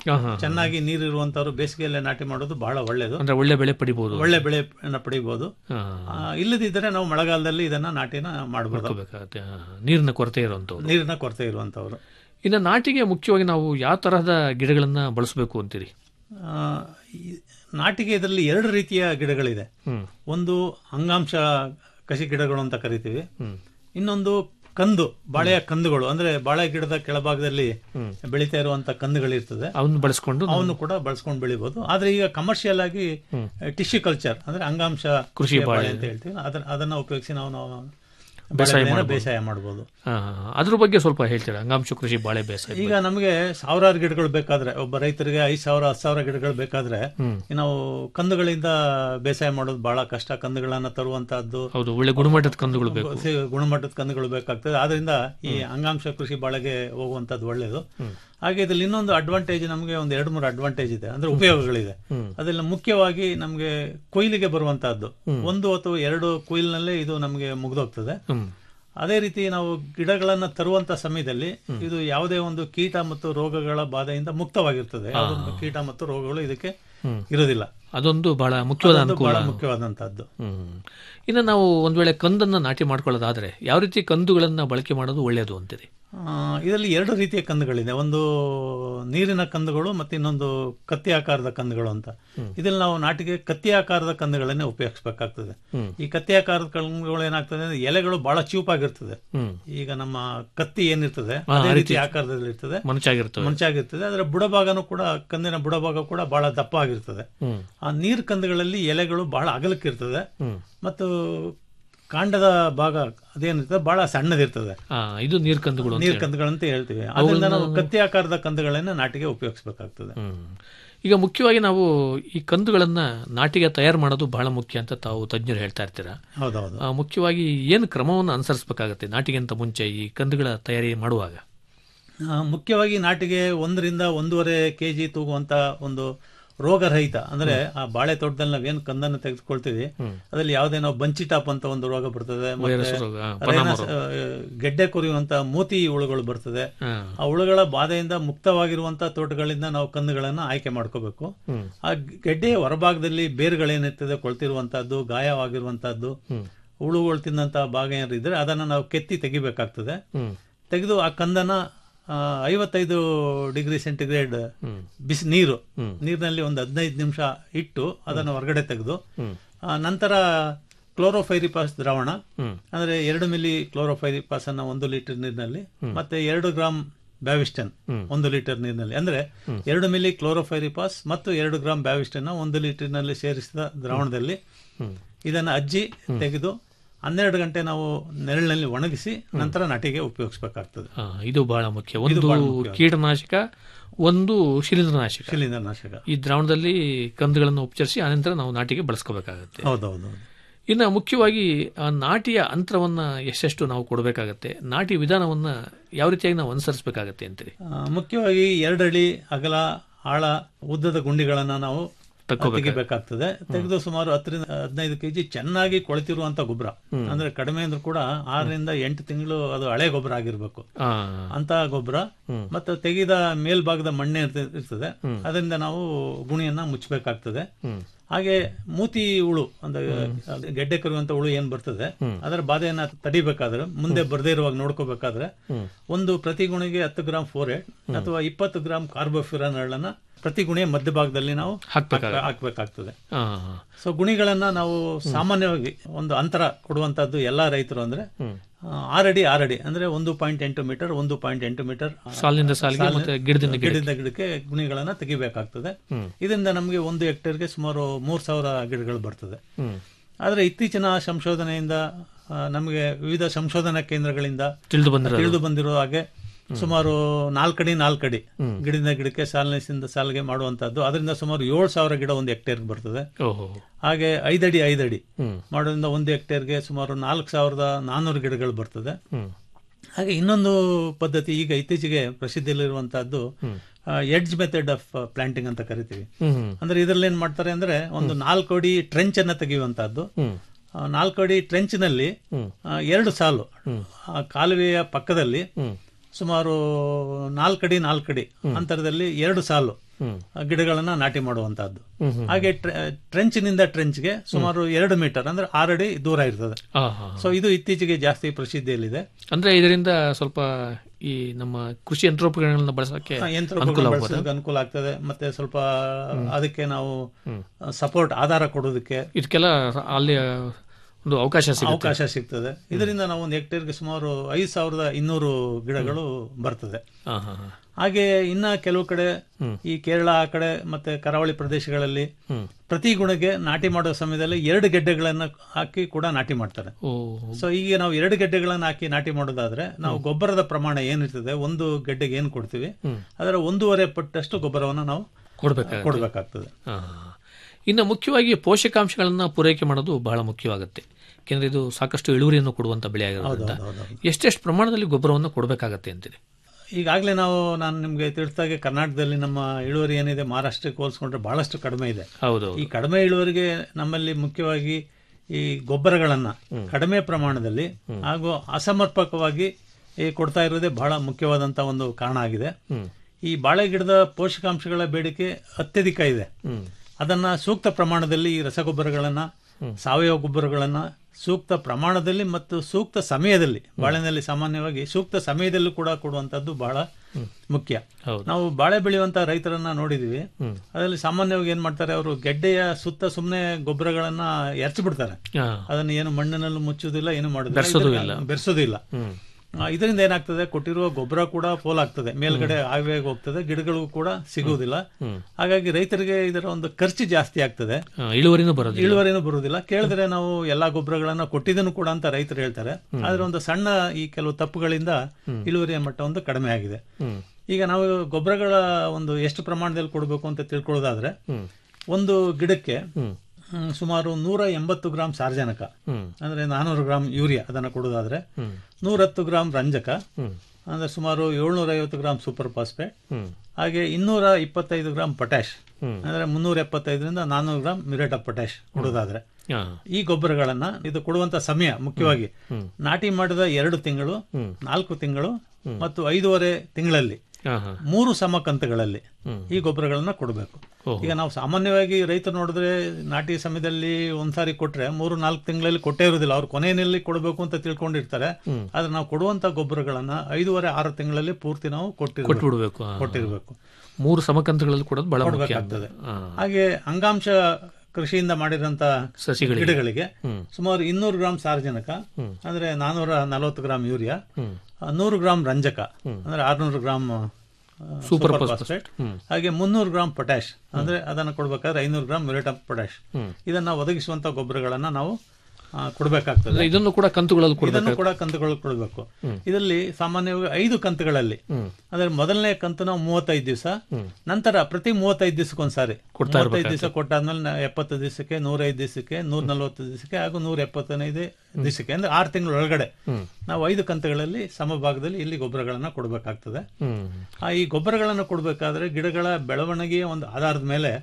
ಹಾ, ಹಾ. ಚೆನ್ನಾಗಿ ನೀರಿರುವಂತವ್ರು ಬೇಸಿಗೆಯಲ್ಲೇ ನಾಟಿ ಮಾಡೋದು ಬಹಳ ಒಳ್ಳೇದು ಅಂದ್ರೆ ಒಳ್ಳೆ ಬೆಳೆ ಪಡಿಬಹುದು ಒಳ್ಳೆ ಬೆಳೆಯನ್ನ ಪಡಿಬಹುದು ಆ, ಇಲ್ಲದಿದ್ದರೆ ನಾವು ಮಳೆಗಾಲದಲ್ಲಿ ಇದನ್ನ ನಾಟಿನ ಮಾಡಬಹುದು ಬೇಕಾಗತ್ತೆ ಹಾ, ಹಾ. ನೀರಿನ ಕೊರತೆ ಇರುವಂತವ್ರು ನೀರಿನ ಕೊರತೆ ಇರುವಂತವ್ರು ಇನ್ನು ನಾಟಿಗೆ ಮುಖ್ಯವಾಗಿ ನಾವು ಯಾವ ತರಹದ ಗಿಡಗಳನ್ನ ಬಳಸಬೇಕು ಅಂತೀರಿ ಆ, ಈ ನಾಟಿಗೆ ಇದರಲ್ಲಿ ಎರಡು ರೀತಿಯ ಗಿಡಗಳಿದೆ ಹ್ಮ್. ಒಂದು ಅಂಗಾಂಶ ಕಸಿ ಗಿಡಗಳು ಅಂತ ಕರಿತೀವಿ ಹ್ಮ್. ಇನ್ನೊಂದು ಕಂದು ಬಾಳೆಯ ಕಂದುಗಳು ಅಂದ್ರೆ ಬಾಳೆ ಗಿಡದ ಕೆಳಭಾಗದಲ್ಲಿ ಬೆಳೀತಾ ಇರುವಂತ ಕಂದುಗಳಿರ್ತದೆ ಅವನ್ನ ಬಳಸ್ಕೊಂಡು ನಾವು- ಅವನ್ನು ಕೂಡ ಬಳಸ್ಕೊಂಡು ಬೆಳಿಬಹುದು ಆದ್ರೆ ಈಗ ಕಮರ್ಷಿಯಲ್ ಆಗಿ ಟಿಶ್ಯೂ ಕಲ್ಚರ್ ಅಂದ್ರೆ ಅಂಗಾಂಶ ಕೃಷಿ ಬಾಳೆ. ಅಂತ ಹೇಳ್ತೀವಿ ಅದನ್ನ ಅದನ್ನ ಉಪಯೋಗಿಸಿ ನಾವು ನಾವು ಬೇಸಾಯ ಬಾಳೆಬೆಳೆನ ಮಾಡ್ಬೋದು. ಬೇಸಾಯ ಮಾಡಬಹುದು ಹಾ, ಹಾ, ಹಾ. ಅದ್ರ ಬಗ್ಗೆ ಸ್ವಲ್ಪ ಹೇಳ್ತೀರಾ ಅಂಗಾಂಶ ಕೃಷಿ ಬಾಳೆ ಬೇಸಾಯ ಈಗ ನಮಗೆ ಸಾವಿರಾರು ಗಿಡಗಳು ಬೇಕಾದ್ರೆ ಒಬ್ಬ ರೈತರಿಗೆ ಐದ್ ಸಾವಿರ ಹತ್ತು ಸಾವಿರ ಗಿಡಗಳು ಬೇಕಾದ್ರೆ ಈ ನಾವು ಕಂದುಗಳಿಂದ ಬೇಸಾಯ ಮಾಡೋದು ಬಹಳ ಕಷ್ಟ ಕಂದುಗಳನ್ನ ತರುವಂತಹದ್ದು ಹೌದು ಒಳ್ಳೆ ಗುಣಮಟ್ಟದ ಕಂದುಗಳು ಬೇಕು ಸಿ- ಗುಣಮಟ್ಟದ ಕಂದುಗಳು ಬೇಕಾಗ್ತದೆ ಆದ್ರಿಂದ ಈ ಅಂಗಾಂಶ ಕೃಷಿ ಬಾಳೆಗೆ ಹೋಗುವಂತದ್ದು ಒಳ್ಳೇದು ಹಾಗೆ ಇದ್ರಲ್ಲಿ ಇನ್ನೊಂದು ಅಡ್ವಾಂಟೇಜ್ ನಮಗೆ ಒಂದು ಎರಡು ಮೂರು ಅಡ್ವಾಂಟೇಜ್ ಇದೆ ಅಂದ್ರೆ ಉಪಯೋಗಗಳಿದೆ ಅದೆಲ್ಲ ಮುಖ್ಯವಾಗಿ ನಮಗೆ ಕೊಯ್ಲಿಗೆ ಬರುವಂತಹದ್ದು ಒಂದು ಅಥವಾ ಎರಡು ಕೊಯ್ಲಿನಲ್ಲೇ ಇದು ನಮಗೆ ಮುಗಿದೋಗ್ತದೆ ಹ್ಮ್. ಅದೇ ರೀತಿ ನಾವು ಗಿಡಗಳನ್ನ ತರುವಂತ ಸಮಯದಲ್ಲಿ ಇದು ಯಾವುದೇ ಒಂದು ಕೀಟ ಮತ್ತು ರೋಗಗಳ ಬಾಧೆಯಿಂದ ಮುಕ್ತವಾಗಿರ್ತದೆ ಯಾವುದೋ ಒಂದು ಕೀಟ ಮತ್ತು ರೋಗಗಳು ಇದಕ್ಕೆ ಇರೋದಿಲ್ಲ ಅದೊಂದು ಬಹಳ ಮುಖ್ಯವಾದ ಅದೊಂದು ಅನುಕೂಲ ಬಹಳ ಮುಖ್ಯವಾದಂತಹದ್ದು ಹ್ಮ್. ಇನ್ನು ನಾವು ಒಂದ್ ವೇಳೆ ಕಂದನ್ನ ನಾಟಿ ಮಾಡ್ಕೊಳ್ಳೋದಾದ್ರೆ ಯಾವ ರೀತಿ ಕಂದುಗಳನ್ನ ಬಳಕೆ ಮಾಡೋದು ಒಳ್ಳೆಯದು ಅಂತೀರಿ ಆ, ಇದರಲ್ಲಿ ಎರಡು ರೀತಿಯ ಕಂದುಗಳಿದೆ ಒಂದು ನೀರಿನ ಕಂದುಗಳು ಮತ್ತೆ ಇನ್ನೊಂದು ಕತ್ತಿ ಆಕಾರದ ಕಂದುಗಳು ಅಂತ ಇದ್ರಲ್ಲಿ ನಾವು ನಾಟಿಗೆ ಕತ್ತಿ ಆಕಾರದ ಕಂದುಗಳನ್ನೇ ಉಪಯೋಗಿಸಬೇಕಾಗ್ತದೆ ಈ ಕತ್ತಿ ಆಕಾರದ ಕಂದುಗಳು ಏನಾಗ್ತದೆ ಅಂದ್ರೆ ಎಲೆಗಳು ಬಹಳ ಚೂಪಾಗಿರ್ತದೆ ಹ್ಮ್. ಈಗ ನಮ್ಮ ಕತ್ತಿ ಏನಿರ್ತದೆ ಆ, ಅದೇ ಆ ರೀತಿ ರೀತಿ ಆಕಾರದಲ್ಲಿ ಇರ್ತದೆ ಮನುಚಾಗಿರ್ತವೆ ಮಂಚಾಗಿರ್ತದೆ ಅದರ ಬುಡಭಾಗನೂ ಕೂಡ ಕಂದಿನ ಬುಡಭಾಗ ಕೂಡ ಬಹಳ ದಪ್ಪ ಆಗಿರ್ತದೆ ಹ್ಮ್. ಆ ನೀರ್ ಕಂದುಗಳಲ್ಲಿ ಎಲೆಗಳು ಬಹಳ ಅಗಲಕ್ಕಿರ್ತದೆ ಹ್ಮ್. ಮತ್ತು ಕಾಂಡದ ಭಾಗ ಅದೇನಿರ್ತದೆ ಬಹಳ ಸಣ್ಣದಿರ್ತದೆ ಆ, ಇದು ನೀರ್ ಕಂದುಗಳು ಅಂತ ನೀರ್ ಹೇಳಿ. ಕಂದುಗಳಂತ ಹೇಳ್ತೀವಿ ಅದರಿಂದ ನಾವು ಕತ್ತಿ ಆಕಾರದ ಕಂದುಗಳನ್ನ ನಾಟಿಗೆ ಉಪಯೋಗಿಸಬೇಕಾಗ್ತದೆ ಹ್ಮ್. ಈಗ ಮುಖ್ಯವಾಗಿ ನಾವು ಈ ಕಂದುಗಳನ್ನ ನಾಟಿಗೆ ತಯಾರು ಮಾಡೋದು ಬಹಳ ಮುಖ್ಯ ಅಂತ ತಾವು ತಜ್ಞರು ಹೇಳ್ತಾ ಇರ್ತೀರಾ ಹೌದೌದು ಆ, ಮುಖ್ಯವಾಗಿ ಏನು ಕ್ರಮವನ್ನು ಅನುಸರಿಸಬೇಕಾಗತ್ತೆ ನಾಟಿಗಿಂತ ಮುಂಚೆ ಈ ಕಂದುಗಳ ತಯಾರಿ ಮಾಡುವಾಗ ಆ, ಮುಖ್ಯವಾಗಿ ನಾಟಿಗೆ ಒಂದರಿಂದ ಒಂದೂವರೆ ಕೆಜಿ ತೂಗುವಂತ ಒಂದು ರೋಗರಹಿತ ಅಂದ್ರೆ ಆ ಬಾಳೆ ತೋಟದಲ್ಲಿ ನಾವೇನು ಕಂದನ್ನು ತೆಗೆದುಕೊಳ್ತೀವಿ ಅದ್ರಲ್ಲಿ ಯಾವುದೇ ನಾವು ಬಂಚಿ ಟಾಪ್ ಅಂತ ಒಂದು ರೋಗ ಬರ್ತದೆ ಮತ್ತೆ ವೈರಸ್ ರೋಗ, ಪನಾಮ ರೈನಸ್, ಆ, ಗೆಡ್ಡೆ ಕೊರಿಯುವಂತ ಮೂತಿ ಹುಳುಗಳು ಬರ್ತದೆ ಹಾ. ಆ ಹುಳುಗಳ ಬಾಧೆಯಿಂದ ಮುಕ್ತವಾಗಿರುವಂತ ತೋಟಗಳಿಂದ ನಾವು ಕಂದುಗಳನ್ನ ಆಯ್ಕೆ ಮಾಡ್ಕೋಬೇಕು ಆ ಗೆಡ್ಡೆಯ ಹೊರಭಾಗದಲ್ಲಿ ಬೇರುಗಳೇನಿರ್ತದೆ ಕೊಳ್ತಿರುವಂತಹದ್ದು ಗಾಯವಾಗಿರುವಂತಹದ್ದು ಹುಳುಗಳು ತಿಂದಂತ ಭಾಗ ಏನಾದ್ರು ಇದ್ರೆ ಅದನ್ನ ನಾವು ಕೆತ್ತಿ ತೆಗಿಬೇಕಾಗ್ತದೆ ತೆಗೆದು ಆ ಕಂದನ ಆ, ಐವತ್ತೈದು ಡಿಗ್ರಿ ಸೆಂಟಿಗ್ರೇಡ್ ಬಿಸಿ ನೀರು ನೀರಿನಲ್ಲಿ ಒಂದು ಹದಿನೈದು ನಿಮಿಷ ಇಟ್ಟು ಅದನ್ನು ಹೊರಗಡೆ ತೆಗೆದು ಆ, ನಂತರ ಕ್ಲೋರೋಫೈರಿಪಾಸ್ ದ್ರಾವಣ ಅಂದ್ರೆ ಎರಡು ಮಿಲಿ ಕ್ಲೋರೋಫೈರಿಪಾಸ್ ಅನ್ನ ಒಂದು ಲೀಟರ್ ನೀರಿನಲ್ಲಿ ಮತ್ತೆ ಎರಡು ಗ್ರಾಮ್ ಬ್ಯಾವಿಸ್ಟನ್ ಒಂದು ಲೀಟರ್ ನೀರಿನಲ್ಲಿ ಅಂದ್ರೆ ಎರಡು ಮಿಲಿ ಕ್ಲೋರೋಫೈರಿಪಾಸ್ ಮತ್ತು ಎರಡು ಗ್ರಾಮ್ ಬ್ಯಾವಿಸ್ಟನ್ ಒಂದು ಲೀಟರ್ನಲ್ಲಿ ಸೇರಿಸಿದ ದ್ರಾವಣದಲ್ಲಿ ಇದನ್ನ ಅಜ್ಜಿ ತೆಗೆದು ಹನ್ನೆರಡು ಗಂಟೆ ನಾವು ನೆರಳಿನಲ್ಲಿ ಒಣಗಿಸಿ ನಂತರ ನಾಟಿಗೆ ಉಪಯೋಗಿಸಬೇಕಾಗ್ತದೆ ಆ, ಇದು ಬಹಳ ಮುಖ್ಯ ಒಂದು ಕೀಟನಾಶಕ ಒಂದು ಶಿಲೀಂಧ್ರನಾಶಕ ಶಿಲೀಂಧ್ರನಾಶಕ ಈ ದ್ರಾವಣದಲ್ಲಿ ಕಂದುಗಳನ್ನು ಉಪಚರಿಸಿ ಆನಂತರ ನಾವು ನಾಟಿಗೆ ಬಳಸ್ಕೋಬೇಕಾಗತ್ತೆ ಹೌದೌದು ಇನ್ನು ಮುಖ್ಯವಾಗಿ ಆ ನಾಟಿಯ ಅಂತರವನ್ನ ಎಷ್ಟೆಷ್ಟು ನಾವು ಕೊಡಬೇಕಾಗತ್ತೆ ನಾಟಿ ವಿಧಾನವನ್ನ ಯಾವ ರೀತಿಯಾಗಿ ನಾವು ಅನುಸರಿಸಬೇಕಾಗತ್ತೆ ಅಂತೀರಿ ಆ, ಮುಖ್ಯವಾಗಿ ಎರಡಡಿ ಅಗಲ ಆಳ ಉದ್ದದ ಗುಂಡಿಗಳನ್ನ ನಾವು ತೆಗಿಬೇಕಾಗ್ತದೆ ತೆಗೆದು ಸುಮಾರು ಹತ್ತರಿಂದ ಹದಿನೈದು ಕೆಜಿ ಚೆನ್ನಾಗಿ ಕೊಳೆತಿರುವಂತ ಗೊಬ್ಬರ ಅಂದ್ರೆ ಕಡಿಮೆ ಅಂದ್ರೂ ಕೂಡ ಆರರಿಂದ ಎಂಟು ತಿಂಗಳು ಅದು ಹಳೆ ಗೊಬ್ಬರ ಆಗಿರ್ಬೇಕು ಆ, ಅಂತ ಅಂತ ಗೊಬ್ಬರ ಮತ್ತು ತೆಗೆದ ಮೇಲ್ಭಾಗದ ಮಣ್ಣೆ ಇರ್ತ- ಇರ್ತದೆ ಅದರಿಂದ ನಾವು ಗುಣಿಯನ್ನ ಮುಚ್ಚಬೇಕಾಗ್ತದೆ ಹಾಗೆ ಮೂತಿ ಹುಳು ಅಂದ್ರೆ ಅದು ಗೆಡ್ಡೆ ಕರುವಂತ ಹುಳು ಏನ್ ಬರ್ತದೆ ಅದರ ಬಾಧೆಯನ್ನ ತಡಿಬೇಕಾದ್ರೆ ಮುಂದೆ ಬರದೇ ಇರುವಾಗ ನೋಡ್ಕೋಬೇಕಾದ್ರೆ ಒಂದು ಪ್ರತಿ ಗುಣಿಗೆ ಹತ್ತು ಗ್ರಾಮ್ ಫೋರೇಟ್ ಅಥವಾ ಇಪ್ಪತ್ತು ಗ್ರಾಮ್ ಕಾರ್ಬೋಫಿರಾನ್ ಅನ್ನ ಪ್ರತಿ ಗುಣಿಯ ಮಧ್ಯಭಾಗದಲ್ಲಿ ನಾವು ಹಾಕ್ಬೇಕಾಗ- ಹಾಕ್ಬೆ- ಹಾಕ್ಬೇಕಾಗ್ತದೆ ಆ, ಸೊ ಗುಣಿಗಳನ್ನ ನಾವು ಸಾಮಾನ್ಯವಾಗಿ ಒಂದು ಅಂತರ ಕೊಡುವಂತದ್ದು ಎಲ್ಲಾ ರೈತರು ಅಂದ್ರೆ ಆ, ಆರಡಿ ಆರಡಿ ಅಂದ್ರೆ ಒಂದು ಪಾಯಿಂಟ್ ಎಂಟು ಮೀಟರ್ ಒಂದು ಪಾಯಿಂಟ್ ಎಂಟು ಮೀಟರ್ ಆ, ಸಾಲಿನಿಂದ ಸಾಲಿಗೆ ಸಾಲಿನ- ಮತ್ತೆ ಗಿಡದಿಂದ ಗಿಡಕ್ಕೆ. ಗಿಡದಿಂದ ಗಿಡಕ್ಕೆ ಗುಣಿಗಳನ್ನ ತೆಗಿಬೇಕಾಗ್ತದೆ ಇದರಿಂದ ನಮಗೆ ಒಂದು ಹೆಕ್ಟೇರ್ಗೆ ಸುಮಾರು ಮೂರ್ ಸಾವಿರ ಗಿಡಗಳು ಬರ್ತದೆ ಆದ್ರೆ ಇತ್ತೀಚಿನ ಸಂಶೋಧನೆಯಿಂದ ಆ, ನಮಗೆ ವಿವಿಧ ಸಂಶೋಧನಾ ಕೇಂದ್ರಗಳಿಂದ ತಿಳಿದು ಬಂದಿರೋ ತಿಳಿದು ಬಂದಿರೋ ಹಾಗೆ ಸುಮಾರು ನಾಲ್ಕಡಿ ನಾಲ್ಕಡಿ ಗಿಡದಿಂದ ಗಿಡಕ್ಕೆ ಸಾಲಿನಿಂದ ಸಾಲಿಗೆ ಮಾಡುವಂತದ್ದು ಅದರಿಂದ ಸುಮಾರು ಏಳು ಸಾವಿರ ಗಿಡ ಒಂದು ಹೆಕ್ಟೇರ್ಗೆ ಬರ್ತದೆ ಓಹೋ ಹಾಗೆ ಐದಡಿ ಐದಡಿ ಮಾಡೋದ್ರಿಂದ ಒಂದು ಹೆಕ್ಟೇರ್ಗೆ ಸುಮಾರು ನಾಲ್ಕು ಸಾವಿರದ ನಾನ್ನೂರು ಗಿಡಗಳು ಬರ್ತದೆ ಹಾಗೆ ಇನ್ನೊಂದು ಪದ್ಧತಿ ಈಗ ಇತ್ತೀಚೆಗೆ ಪ್ರಸಿದ್ಧಿಯಲ್ಲಿರುವಂತಹದ್ದು ಎಡ್ಜ್ ಮೆಥಡ್ ಆಫ್ ಪ್ಲಾಂಟಿಂಗ್ ಅಂತ ಕರಿತೀವಿ ಹ್ಮ್ ಅಂದ್ರೆ ಇದರಲ್ಲಿ ಏನ್ ಮಾಡ್ತಾರೆ ಅಂದ್ರೆ ಒಂದು ನಾಲ್ಕು ಅಡಿ ಟ್ರೆಂಚ್ ಅನ್ನ ತೆಗೆಯುವಂತಹದ್ದು ಆ, ನಾಲ್ಕು ಅಡಿ ಟ್ರೆಂಚ್ ನಲ್ಲಿ ಆ, ಎರಡು ಸಾಲು ಆ ಕಾಲುವೆಯ ಪಕ್ಕದಲ್ಲಿ ಸುಮಾರು ನಾಲ್ಕಡಿ ನಾಲ್ಕಡಿ ಅಂತರದಲ್ಲಿ ಎರಡು ಸಾಲು ಆ, ಗಿಡಗಳನ್ನ ನಾಟಿ ಮಾಡುವಂತಹದ್ದು ಹಾಗೆ ಟ್ರೆಂಚ್ನಿಂದ ಟ್ರೆಂಚ್ಗೆ ಸುಮಾರು ಎರಡು ಮೀಟರ್ ಅಂದ್ರೆ ಆರಡಿ ದೂರ ಇರ್ತದೆ ಆ, ಹಾ. ಸೊ ಇದು ಇತ್ತೀಚೆಗೆ ಜಾಸ್ತಿ ಪ್ರಸಿದ್ಧಿಯಲ್ಲಿದೆ ಅಂದ್ರೆ ಇದರಿಂದ ಸ್ವಲ್ಪ ಈ ನಮ್ಮ ಕೃಷಿ ಯಂತ್ರೋಪಕರಣಗಳನ್ನ ಬಳಸೋಕೆ ಆ, ಅನುಕೂಲ ಯಂತ್ರೋಪಕರಣ ಆಗ್ಬೋದಾ? ಬಳಸೋದಕ್ಕೆ ಅನುಕೂಲ ಆಗ್ತದೆ ಮತ್ತೆ ಸ್ವಲ್ಪ ಅದಕ್ಕೆ ನಾವು ಸಪೋರ್ಟ್ ಆಧಾರ ಕೊಡೋದಕ್ಕೆ ಇದಕ್ಕೆಲ್ಲ ಅಲ್ಲಿ ಒಂದು ಅವಕಾಶ ಸಿಗುತ್ತೆ ಅವಕಾಶ ಸಿಗ್ತದೆ ಇದರಿಂದ ನಾವು ಒಂದು ಹೆಕ್ಟೇರ್ಗೆ ಸುಮಾರು ಐದು ಸಾವಿರದ ಇನ್ನೂರು ಗಿಡಗಳು ಬರ್ತದೆ ಹಾ, ಹಾ, ಹಾ. ಹಾಗೆ ಇನ್ನ ಕೆಲವು ಕಡೆ ಈ ಕೇರಳ ಆ ಕಡೆ ಮತ್ತೆ ಕರಾವಳಿ ಪ್ರದೇಶಗಳಲ್ಲಿ ಪ್ರತಿ ಗುಣಗೆ ನಾಟಿ ಮಾಡೋ ಸಮಯದಲ್ಲಿ ಎರಡು ಗೆಡ್ಡೆಗಳನ್ನ ಹಾಕಿ ಕೂಡ ನಾಟಿ ಮಾಡ್ತಾರೆ ಓ ಸೊ ಈಗ ನಾವು ಎರಡು ಗೆಡ್ಡೆಗಳನ್ನ ಹಾಕಿ ನಾಟಿ ಮಾಡೋದಾದ್ರೆ ನಾವು ಗೊಬ್ಬರದ ಪ್ರಮಾಣ ಏನಿರ್ತದೆ ಒಂದು ಗೆಡ್ಡೆಗೆ ಏನ್ ಕೊಡ್ತೀವಿ ಅದರ ಒಂದೂವರೆ ಪಟ್ಟಷ್ಟು ಗೊಬ್ಬರವನ್ನು ನಾವು ಕೊಡ್ಬೇಕಾಗುತ್ತೆ ಕೊಡಬೇಕಾಗ್ತದೆ ಹಾ. ಇನ್ನು ಮುಖ್ಯವಾಗಿ ಪೋಷಕಾಂಶಗಳನ್ನ ಪೂರೈಕೆ ಮಾಡೋದು ಬಹಳ ಮುಖ್ಯವಾಗುತ್ತೆ ಯಾಕೆಂದ್ರೆ ಇದು ಸಾಕಷ್ಟು ಇಳುವರಿಯನ್ನು ಕೊಡುವಂತ ಬೆಳೆ ಆಗಿರೋದ್ರಿಂದ ಎಷ್ಟೆಷ್ಟು ಪ್ರಮಾಣದಲ್ಲಿ ಗೊಬ್ಬರವನ್ನು ಕೊಡಬೇಕಾಗತ್ತೆ ಅಂತೀರಿ ಈಗಾಗಲೇ ನಾವು ನಾನು ನಿಮ್ಗೆ ತಿಳಿಸ್ದಾಗೆ ಕರ್ನಾಟಕದಲ್ಲಿ ನಮ್ಮ ಇಳುವರಿ ಏನಿದೆ ಮಹಾರಾಷ್ಟ್ರಕ್ಕೆ ಹೋಲಿಸ್ಕೊಂಡ್ರೆ ಬಹಳಷ್ಟು ಕಡಿಮೆ ಇದೆ ಹೌದು ಈ ಕಡಿಮೆ ಇಳುವರಿಗೆ ನಮ್ಮಲ್ಲಿ ಮುಖ್ಯವಾಗಿ ಈ ಗೊಬ್ಬರಗಳನ್ನ ಕಡಿಮೆ ಪ್ರಮಾಣದಲ್ಲಿ ಹಾಗೂ ಅಸಮರ್ಪಕವಾಗಿ ಈ ಕೊಡ್ತಾ ಇರೋದೇ ಬಹಳ ಮುಖ್ಯವಾದಂತ ಒಂದು ಕಾರಣ ಆಗಿದೆ ಈ ಬಾಳೆ ಗಿಡದ ಪೋಷಕಾಂಶಗಳ ಬೇಡಿಕೆ ಅತ್ಯಧಿಕ ಇದೆ ಅದನ್ನ ಸೂಕ್ತ ಪ್ರಮಾಣದಲ್ಲಿ ಈ ರಸಗೊಬ್ಬರಗಳನ್ನ ಸಾವಯವ ಗೊಬ್ಬರಗಳನ್ನ ಸೂಕ್ತ ಪ್ರಮಾಣದಲ್ಲಿ ಮತ್ತು ಸೂಕ್ತ ಸಮಯದಲ್ಲಿ ಬಾಳೆನಲ್ಲಿ ಸಾಮಾನ್ಯವಾಗಿ ಸೂಕ್ತ ಸಮಯದಲ್ಲೂ ಕೂಡ ಕೊಡುವಂತದ್ದು ಬಹಳ ಮುಖ್ಯ ಹೌದು. ನಾವು ಬಾಳೆ ಬೆಳೆಯುವಂತ ರೈತರನ್ನ ನೋಡಿದೀವಿ ಅದರಲ್ಲಿ ಸಾಮಾನ್ಯವಾಗಿ ಏನ್ ಮಾಡ್ತಾರೆ ಅವರು ಗೆಡ್ಡೆಯ ಸುತ್ತ ಸುಮ್ಮನೆ ಗೊಬ್ಬರಗಳನ್ನ ಎರಚಿ ಬಿಡ್ತಾರೆ ಹಾ. ಅದನ್ನ ಏನು ಮಣ್ಣಿನಲ್ಲೂ ಮುಚ್ಚುವುದಿಲ್ಲ ಏನು ಬೆರ್ಸೋದು ಮಾಡುದಿಲ್ಲ ಇಲ್ಲ. ಬೆರೆಸೋದು ಇಲ್ಲ ಹ್ಮ್. ಆ, ಇದರಿಂದ ಏನಾಗ್ತದೆ ಕೊಟ್ಟಿರುವ ಗೊಬ್ಬರ ಕೂಡ ಪೋಲಾಗ್ತದೆ ಮೇಲ್ಗಡೆ ಆವಿಯಾಗಿ ಹೋಗ್ತದೆ ಗಿಡಗಳಿಗೂ ಕೂಡ ಸಿಗುವುದಿಲ್ಲ ಹಾಗಾಗಿ ರೈತರಿಗೆ ಇದರ ಒಂದು ಖರ್ಚು ಜಾಸ್ತಿ ಆಗ್ತದೆ ಆ, ಇಳುವರಿನೂ ಬರೋದಿಲ್ಲ ಇಳುವರಿನೂ ಬರುವುದಿಲ್ಲ ಕೇಳಿದ್ರೆ ನಾವು ಎಲ್ಲಾ ಗೊಬ್ಬರಗಳನ್ನ ಕೊಟ್ಟಿದ್ದನು ಕೂಡ ಅಂತ ರೈತರು ಹೇಳ್ತಾರೆ ಆದ್ರೆ ಒಂದು ಸಣ್ಣ ಈ ಕೆಲವು ತಪ್ಪುಗಳಿಂದ ಇಳುವರಿಯ ಮಟ್ಟ ಒಂದು ಕಡಿಮೆ ಆಗಿದೆ ಈಗ ನಾವು ಗೊಬ್ಬರಗಳ ಒಂದು ಎಷ್ಟು ಪ್ರಮಾಣದಲ್ಲಿ ಕೊಡಬೇಕು ಅಂತ ತಿಳ್ಕೊಳ್ಳೋದಾದ್ರೆ ಒಂದು ಗಿಡಕ್ಕೆ ಹ್ಮ್, ಸುಮಾರು ನೂರ ಎಂಬತ್ತು ಗ್ರಾಂ ಸಾರ್ವಜನಕ ಅಂದ್ರೆ ನಾನೂರು ಗ್ರಾಂ ಯೂರಿಯಾ ಅದನ್ನ ಕೊಡೋದಾದ್ರೆ ನೂರತ್ತು ಗ್ರಾಂ ರಂಜಕ ಅಂದ್ರೆ ಸುಮಾರು ಏಳ್ನೂರ ಐವತ್ತು ಗ್ರಾಂ ಸೂಪರ್ ಫಾಸ್ಫೇಟ್ ಹಾಗೆ ಇನ್ನೂರ ಇಪ್ಪತ್ತೈದು ಗ್ರಾಂ ಪೊಟ್ಯಾಶ್ ಅಂದ್ರೆ ಮುನ್ನೂರ ಎಪ್ಪತ್ತೈದರಿಂದ ನಾನ್ನೂರು ಗ್ರಾಂ ಮಿರೇಟ್ ಆಫ್ ಪೊಟ್ಯಾಶ್ ಕೊಡೋದಾದ್ರೆ ಹಾ. ಈ ಗೊಬ್ಬರಗಳನ್ನ ಇದು ಕೊಡುವಂತ ಸಮಯ ಮುಖ್ಯವಾಗಿ ನಾಟಿ ಮಾಡಿದ ಎರಡು ತಿಂಗಳು ನಾಲ್ಕು ತಿಂಗಳು ಮತ್ತು ಐದೂವರೆ ತಿಂಗಳಲ್ಲಿ ಹಾ, ಹಾ. ಮೂರು ಸಮ ಕಂತುಗಳಲ್ಲಿ ಈ ಗೊಬ್ಬರಗಳನ್ನ ಕೊಡಬೇಕು ಈಗ ನಾವು ಸಾಮಾನ್ಯವಾಗಿ ರೈತರು ನೋಡಿದ್ರೆ ನಾಟಿ ಸಮಯದಲ್ಲಿ ಒಂದ್ಸಾರಿ ಕೊಟ್ರೆ ಮೂರು ನಾಲ್ಕು ತಿಂಗಳಲ್ಲಿ ಕೊಟ್ಟೇ ಇರುವುದಿಲ್ಲ ಅವ್ರು ಕೊನೆಯಲ್ಲಿ ಕೊಡಬೇಕು ಅಂತ ತಿಳ್ಕೊಂಡಿರ್ತಾರೆ ಆದ್ರೆ ನಾವು ಕೊಡುವಂತ ಗೊಬ್ಬರಗಳನ್ನ ಐದೂವರೆ ಆರು ತಿಂಗಳಲ್ಲಿ ಪೂರ್ತಿ ನಾವು ಕೊಟ್ಟಿರ್ಬೇಕು ಕೊಟ್ಬಿಡ್ಬೇಕು ಹಾ. ಕೊಟ್ಟಿರ್ಬೇಕು ಮೂರು ಸಮಕಂತಗಳಲ್ಲಿ ಕೊಡೋದು ಬಹಳ ಮುಖ್ಯ ಕೊಡ್ಬೇಕಾಗ್ತದೆ ಹಾ. ಹಾಗೆ ಅಂಗಾಂಶ ಕೃಷಿಯಿಂದ ಮಾಡಿರಂತ ಸಸಿಗಳಿಗೆ ಗಿಡಗಳಿಗೆ ಸುಮಾರು ಇನ್ನೂರು ಗ್ರಾಂ ಸಾರಜನಕ ಅಂದ್ರೆ ನಾನೂರ ನಲವತ್ತು ಗ್ರಾಂ ಯೂರಿಯಾ ನೂರು ಗ್ರಾಂ ರಂಜಕ ಅಂದ್ರೆ ಆರ್ನೂರು ಗ್ರಾಂ ಸೂಪರ್ ಫಾಸ್ಫೇಟ್ ಹಾಗೆ ಮುನ್ನೂರು ಗ್ರಾಂ ಪೊಟ್ಯಾಶ್ ಅಂದ್ರೆ ಅದನ್ನ ಕೊಡ್ಬೇಕಾದ್ರೆ ಐನೂರು ಗ್ರಾಂ ಮ್ಯೂರೇಟ್ ಆಫ್ ಪೊಟ್ಯಾಶ್ ಇದನ್ನ ಒದಗಿಸುವಂತ ಗೊಬ್ಬರಗಳನ್ನ ನಾವು ಆ, ಕೊಡ್ಬೇಕಾಗ್ತದೆ ಅಂದ್ರೆ ಇದನ್ನು ಕೂಡ ಕಂತುಗಳಲ್ಲಿ ಕೊಡಬೇಕು ಇದನ್ನು ಕೂಡ ಕಂತುಗಳು ಕೊಡಬೇಕು ಇದರಲ್ಲಿ ಸಾಮಾನ್ಯವಾಗಿ ಐದು ಕಂತುಗಳಲ್ಲಿ ಅಂದ್ರೆ ಮೊದಲನೇ ಕಂತು ನಾವು ಮೂವತ್ತೈದು ದಿವಸ ನಂತರ ಪ್ರತಿ ಮೂವತ್ತೈದು ದಿವಸಕ್ಕೊಂದ್ಸಾರಿ ಮೂವತ್ತೈದು ದಿವಸ ಕೊಟ್ಟಾದ್ಮೇಲೆ ನ- ಎಪ್ಪತ್ತು ದಿವಸಕ್ಕೆ ನೂರೈದು ದಿವಸಕ್ಕೆ ನೂರ ನಲವತ್ತು ದಿವಸಕ್ಕೆ ಹಾಗೂ ನೂರ ಎಪ್ಪತ್ತೈದು ದಿವಸಕ್ಕೆ ಅಂದ್ರೆ ಆರು ತಿಂಗಳ ಒಳಗಡೆ ನಾವು ಐದು ಕಂತುಗಳಲ್ಲಿ ಸಮಭಾಗದಲ್ಲಿ ಇಲ್ಲಿ ಗೊಬ್ಬರಗಳನ್ನ ಕೊಡಬೇಕಾಗ್ತದೆ ಹ್ಮ್ ಆ ಈ ಗೊಬ್ಬರಗಳನ್ನು ಕೊಡಬೇಕಾದ್ರೆ ಗಿಡಗಳ ಬೆಳವಣಿಗೆಯ ಒಂದು ಆಧಾರದ ಮೇಲೆ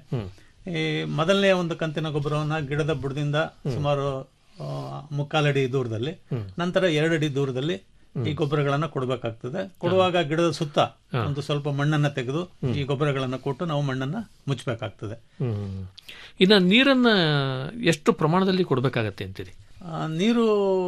ಈ ಮೊದಲನೇ ಒಂದು ಕಂತಿನ ಗೊಬ್ಬರವನ್ನ ಗಿಡದ ಬುಡದಿಂದ ಸುಮಾರು ಆ, ಮುಕ್ಕಾಲಡಿ ದೂರದಲ್ಲಿ ನಂತರ ಎರಡಡಿ ದೂರದಲ್ಲಿ ಈ ಗೊಬ್ಬರಗಳನ್ನ ಕೊಡಬೇಕಾಗ್ತದೆ ಕೊಡುವಾಗ ಗಿಡದ ಸುತ್ತ ಒಂದು ಸ್ವಲ್ಪ ಮಣ್ಣನ್ನ ತೆಗೆದು ಈ ಗೊಬ್ಬರಗಳನ್ನ ಕೊಟ್ಟು ನಾವು ಮಣ್ಣನ್ನ ಮುಚ್ಚಬೇಕಾಗ್ತದೆ ಹ್ಮ್ ಇನ್ನ ನೀರನ್ನ ಎಷ್ಟು ಪ್ರಮಾಣದಲ್ಲಿ ಕೊಡಬೇಕಾಗತ್ತೆ ಅಂತೀರಿ ಆ, ನೀರು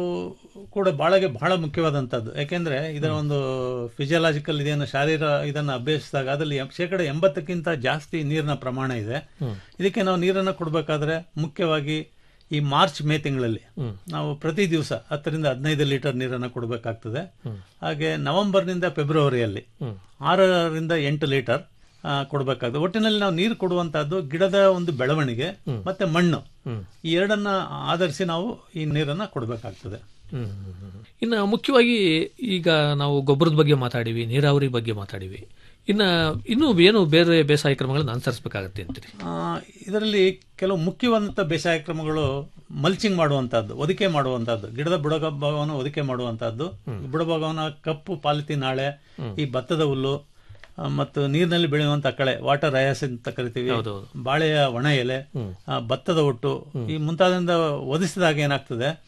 ಕೂಡ ಬಾಳಗೆ ಬಹಳ ಮುಖ್ಯವಾದಂತದ್ದು ಯಾಕೆಂದ್ರೆ ಇದರ ಒಂದು ಫಿಸಿಯಲಾಜಿಕಲ್ ಇದೇನು ಶಾರೀರ ಇದನ್ನ ಅಭ್ಯಸಿಸಿದಾಗ ಅದರಲ್ಲಿ ಎಂ- ಶೇಕಡ ಎಂಬತ್ತಕ್ಕಿಂತ ಜಾಸ್ತಿ ನೀರಿನ ಪ್ರಮಾಣ ಇದೆ ಇದಕ್ಕೆ ನಾವು ನೀರನ್ನು ಕೊಡಬೇಕಾದ್ರೆ ಮುಖ್ಯವಾಗಿ ಈ ಮಾರ್ಚ್ ಮೇ ತಿಂಗಳಲ್ಲಿ ನಾವು ಪ್ರತಿ ದಿವಸ ಹತ್ತರಿಂದ ಹದಿನೈದು ಲೀಟರ್ ನೀರನ್ನು ಕೊಡಬೇಕಾಗ್ತದೆ ಹಾಗೆ ನವೆಂಬರ್ನಿಂದ ಫೆಬ್ರವರಿಯಲ್ಲಿ ಆರರಿಂದ ಎಂಟು ಲೀಟರ್ ಆ, ಕೊಡಬೇಕಾಗ್ತದೆ ಒಟ್ಟಿನಲ್ಲಿ ನಾವು ನೀರು ಕೊಡುವಂತಹದ್ದು ಗಿಡದ ಒಂದು ಬೆಳವಣಿಗೆ ಮತ್ತೆ ಮಣ್ಣು ಈ ಎರಡನ್ನ ಆಧರಿಸಿ ನಾವು ಈ ನೀರನ್ನ ಕೊಡಬೇಕಾಗ್ತದೆ ಹ್ಮ್. ಇನ್ನು ಮುಖ್ಯವಾಗಿ ಈಗ ನಾವು ಗೊಬ್ಬರದ ಬಗ್ಗೆ ಮಾತಾಡಿವಿ ನೀರಾವರಿ ಬಗ್ಗೆ ಮಾತಾಡಿವಿ ಇನ್ನ ಇನ್ನೂ ಏನು ಬೇರೆ ಬೇಸಾಯ ಕ್ರಮಗಳನ್ನು ಅನುಸರಿಸಬೇಕಾಗತ್ತೆ ಅಂತೀರಿ ಆ, ಇದರಲ್ಲಿ ಕೆಲವು ಮುಖ್ಯವಾದಂತ ಬೇಸಾಯ ಕ್ರಮಗಳು ಮಲ್ಚಿಂಗ್ ಮಾಡುವಂತಹದ್ದು ಒದಿಕೆ ಮಾಡುವಂತಹದ್ದು ಗಿಡದ ಬುಡಭಾಗವನ್ನು ಒದಿಕೆ ಮಾಡುವಂತಹದ್ದು ಬುಡಭಾಗವನ್ನ ಕಪ್ಪು ಪಾಲಿಥೀನ್ ಹಾಳೆ ಈ ಭತ್ತದ ಹುಲ್ಲು ಆ, ಮತ್ತು ನೀರಿನಲ್ಲಿ ಬೆಳೆಯುವಂತ ಕಳೆ ವಾಟರ್ ರಯಾಸ್ ಅಂತ ಕರಿತೀವಿ ಬಾಳೆಯ ಒಣ ಎಲೆ ಆ, ಭತ್ತದ ಒಟ್ಟು ಈ ಮುಂತಾದಿಂದ ಒದಿಸಿದಾಗ ಏನಾಗ್ತದೆ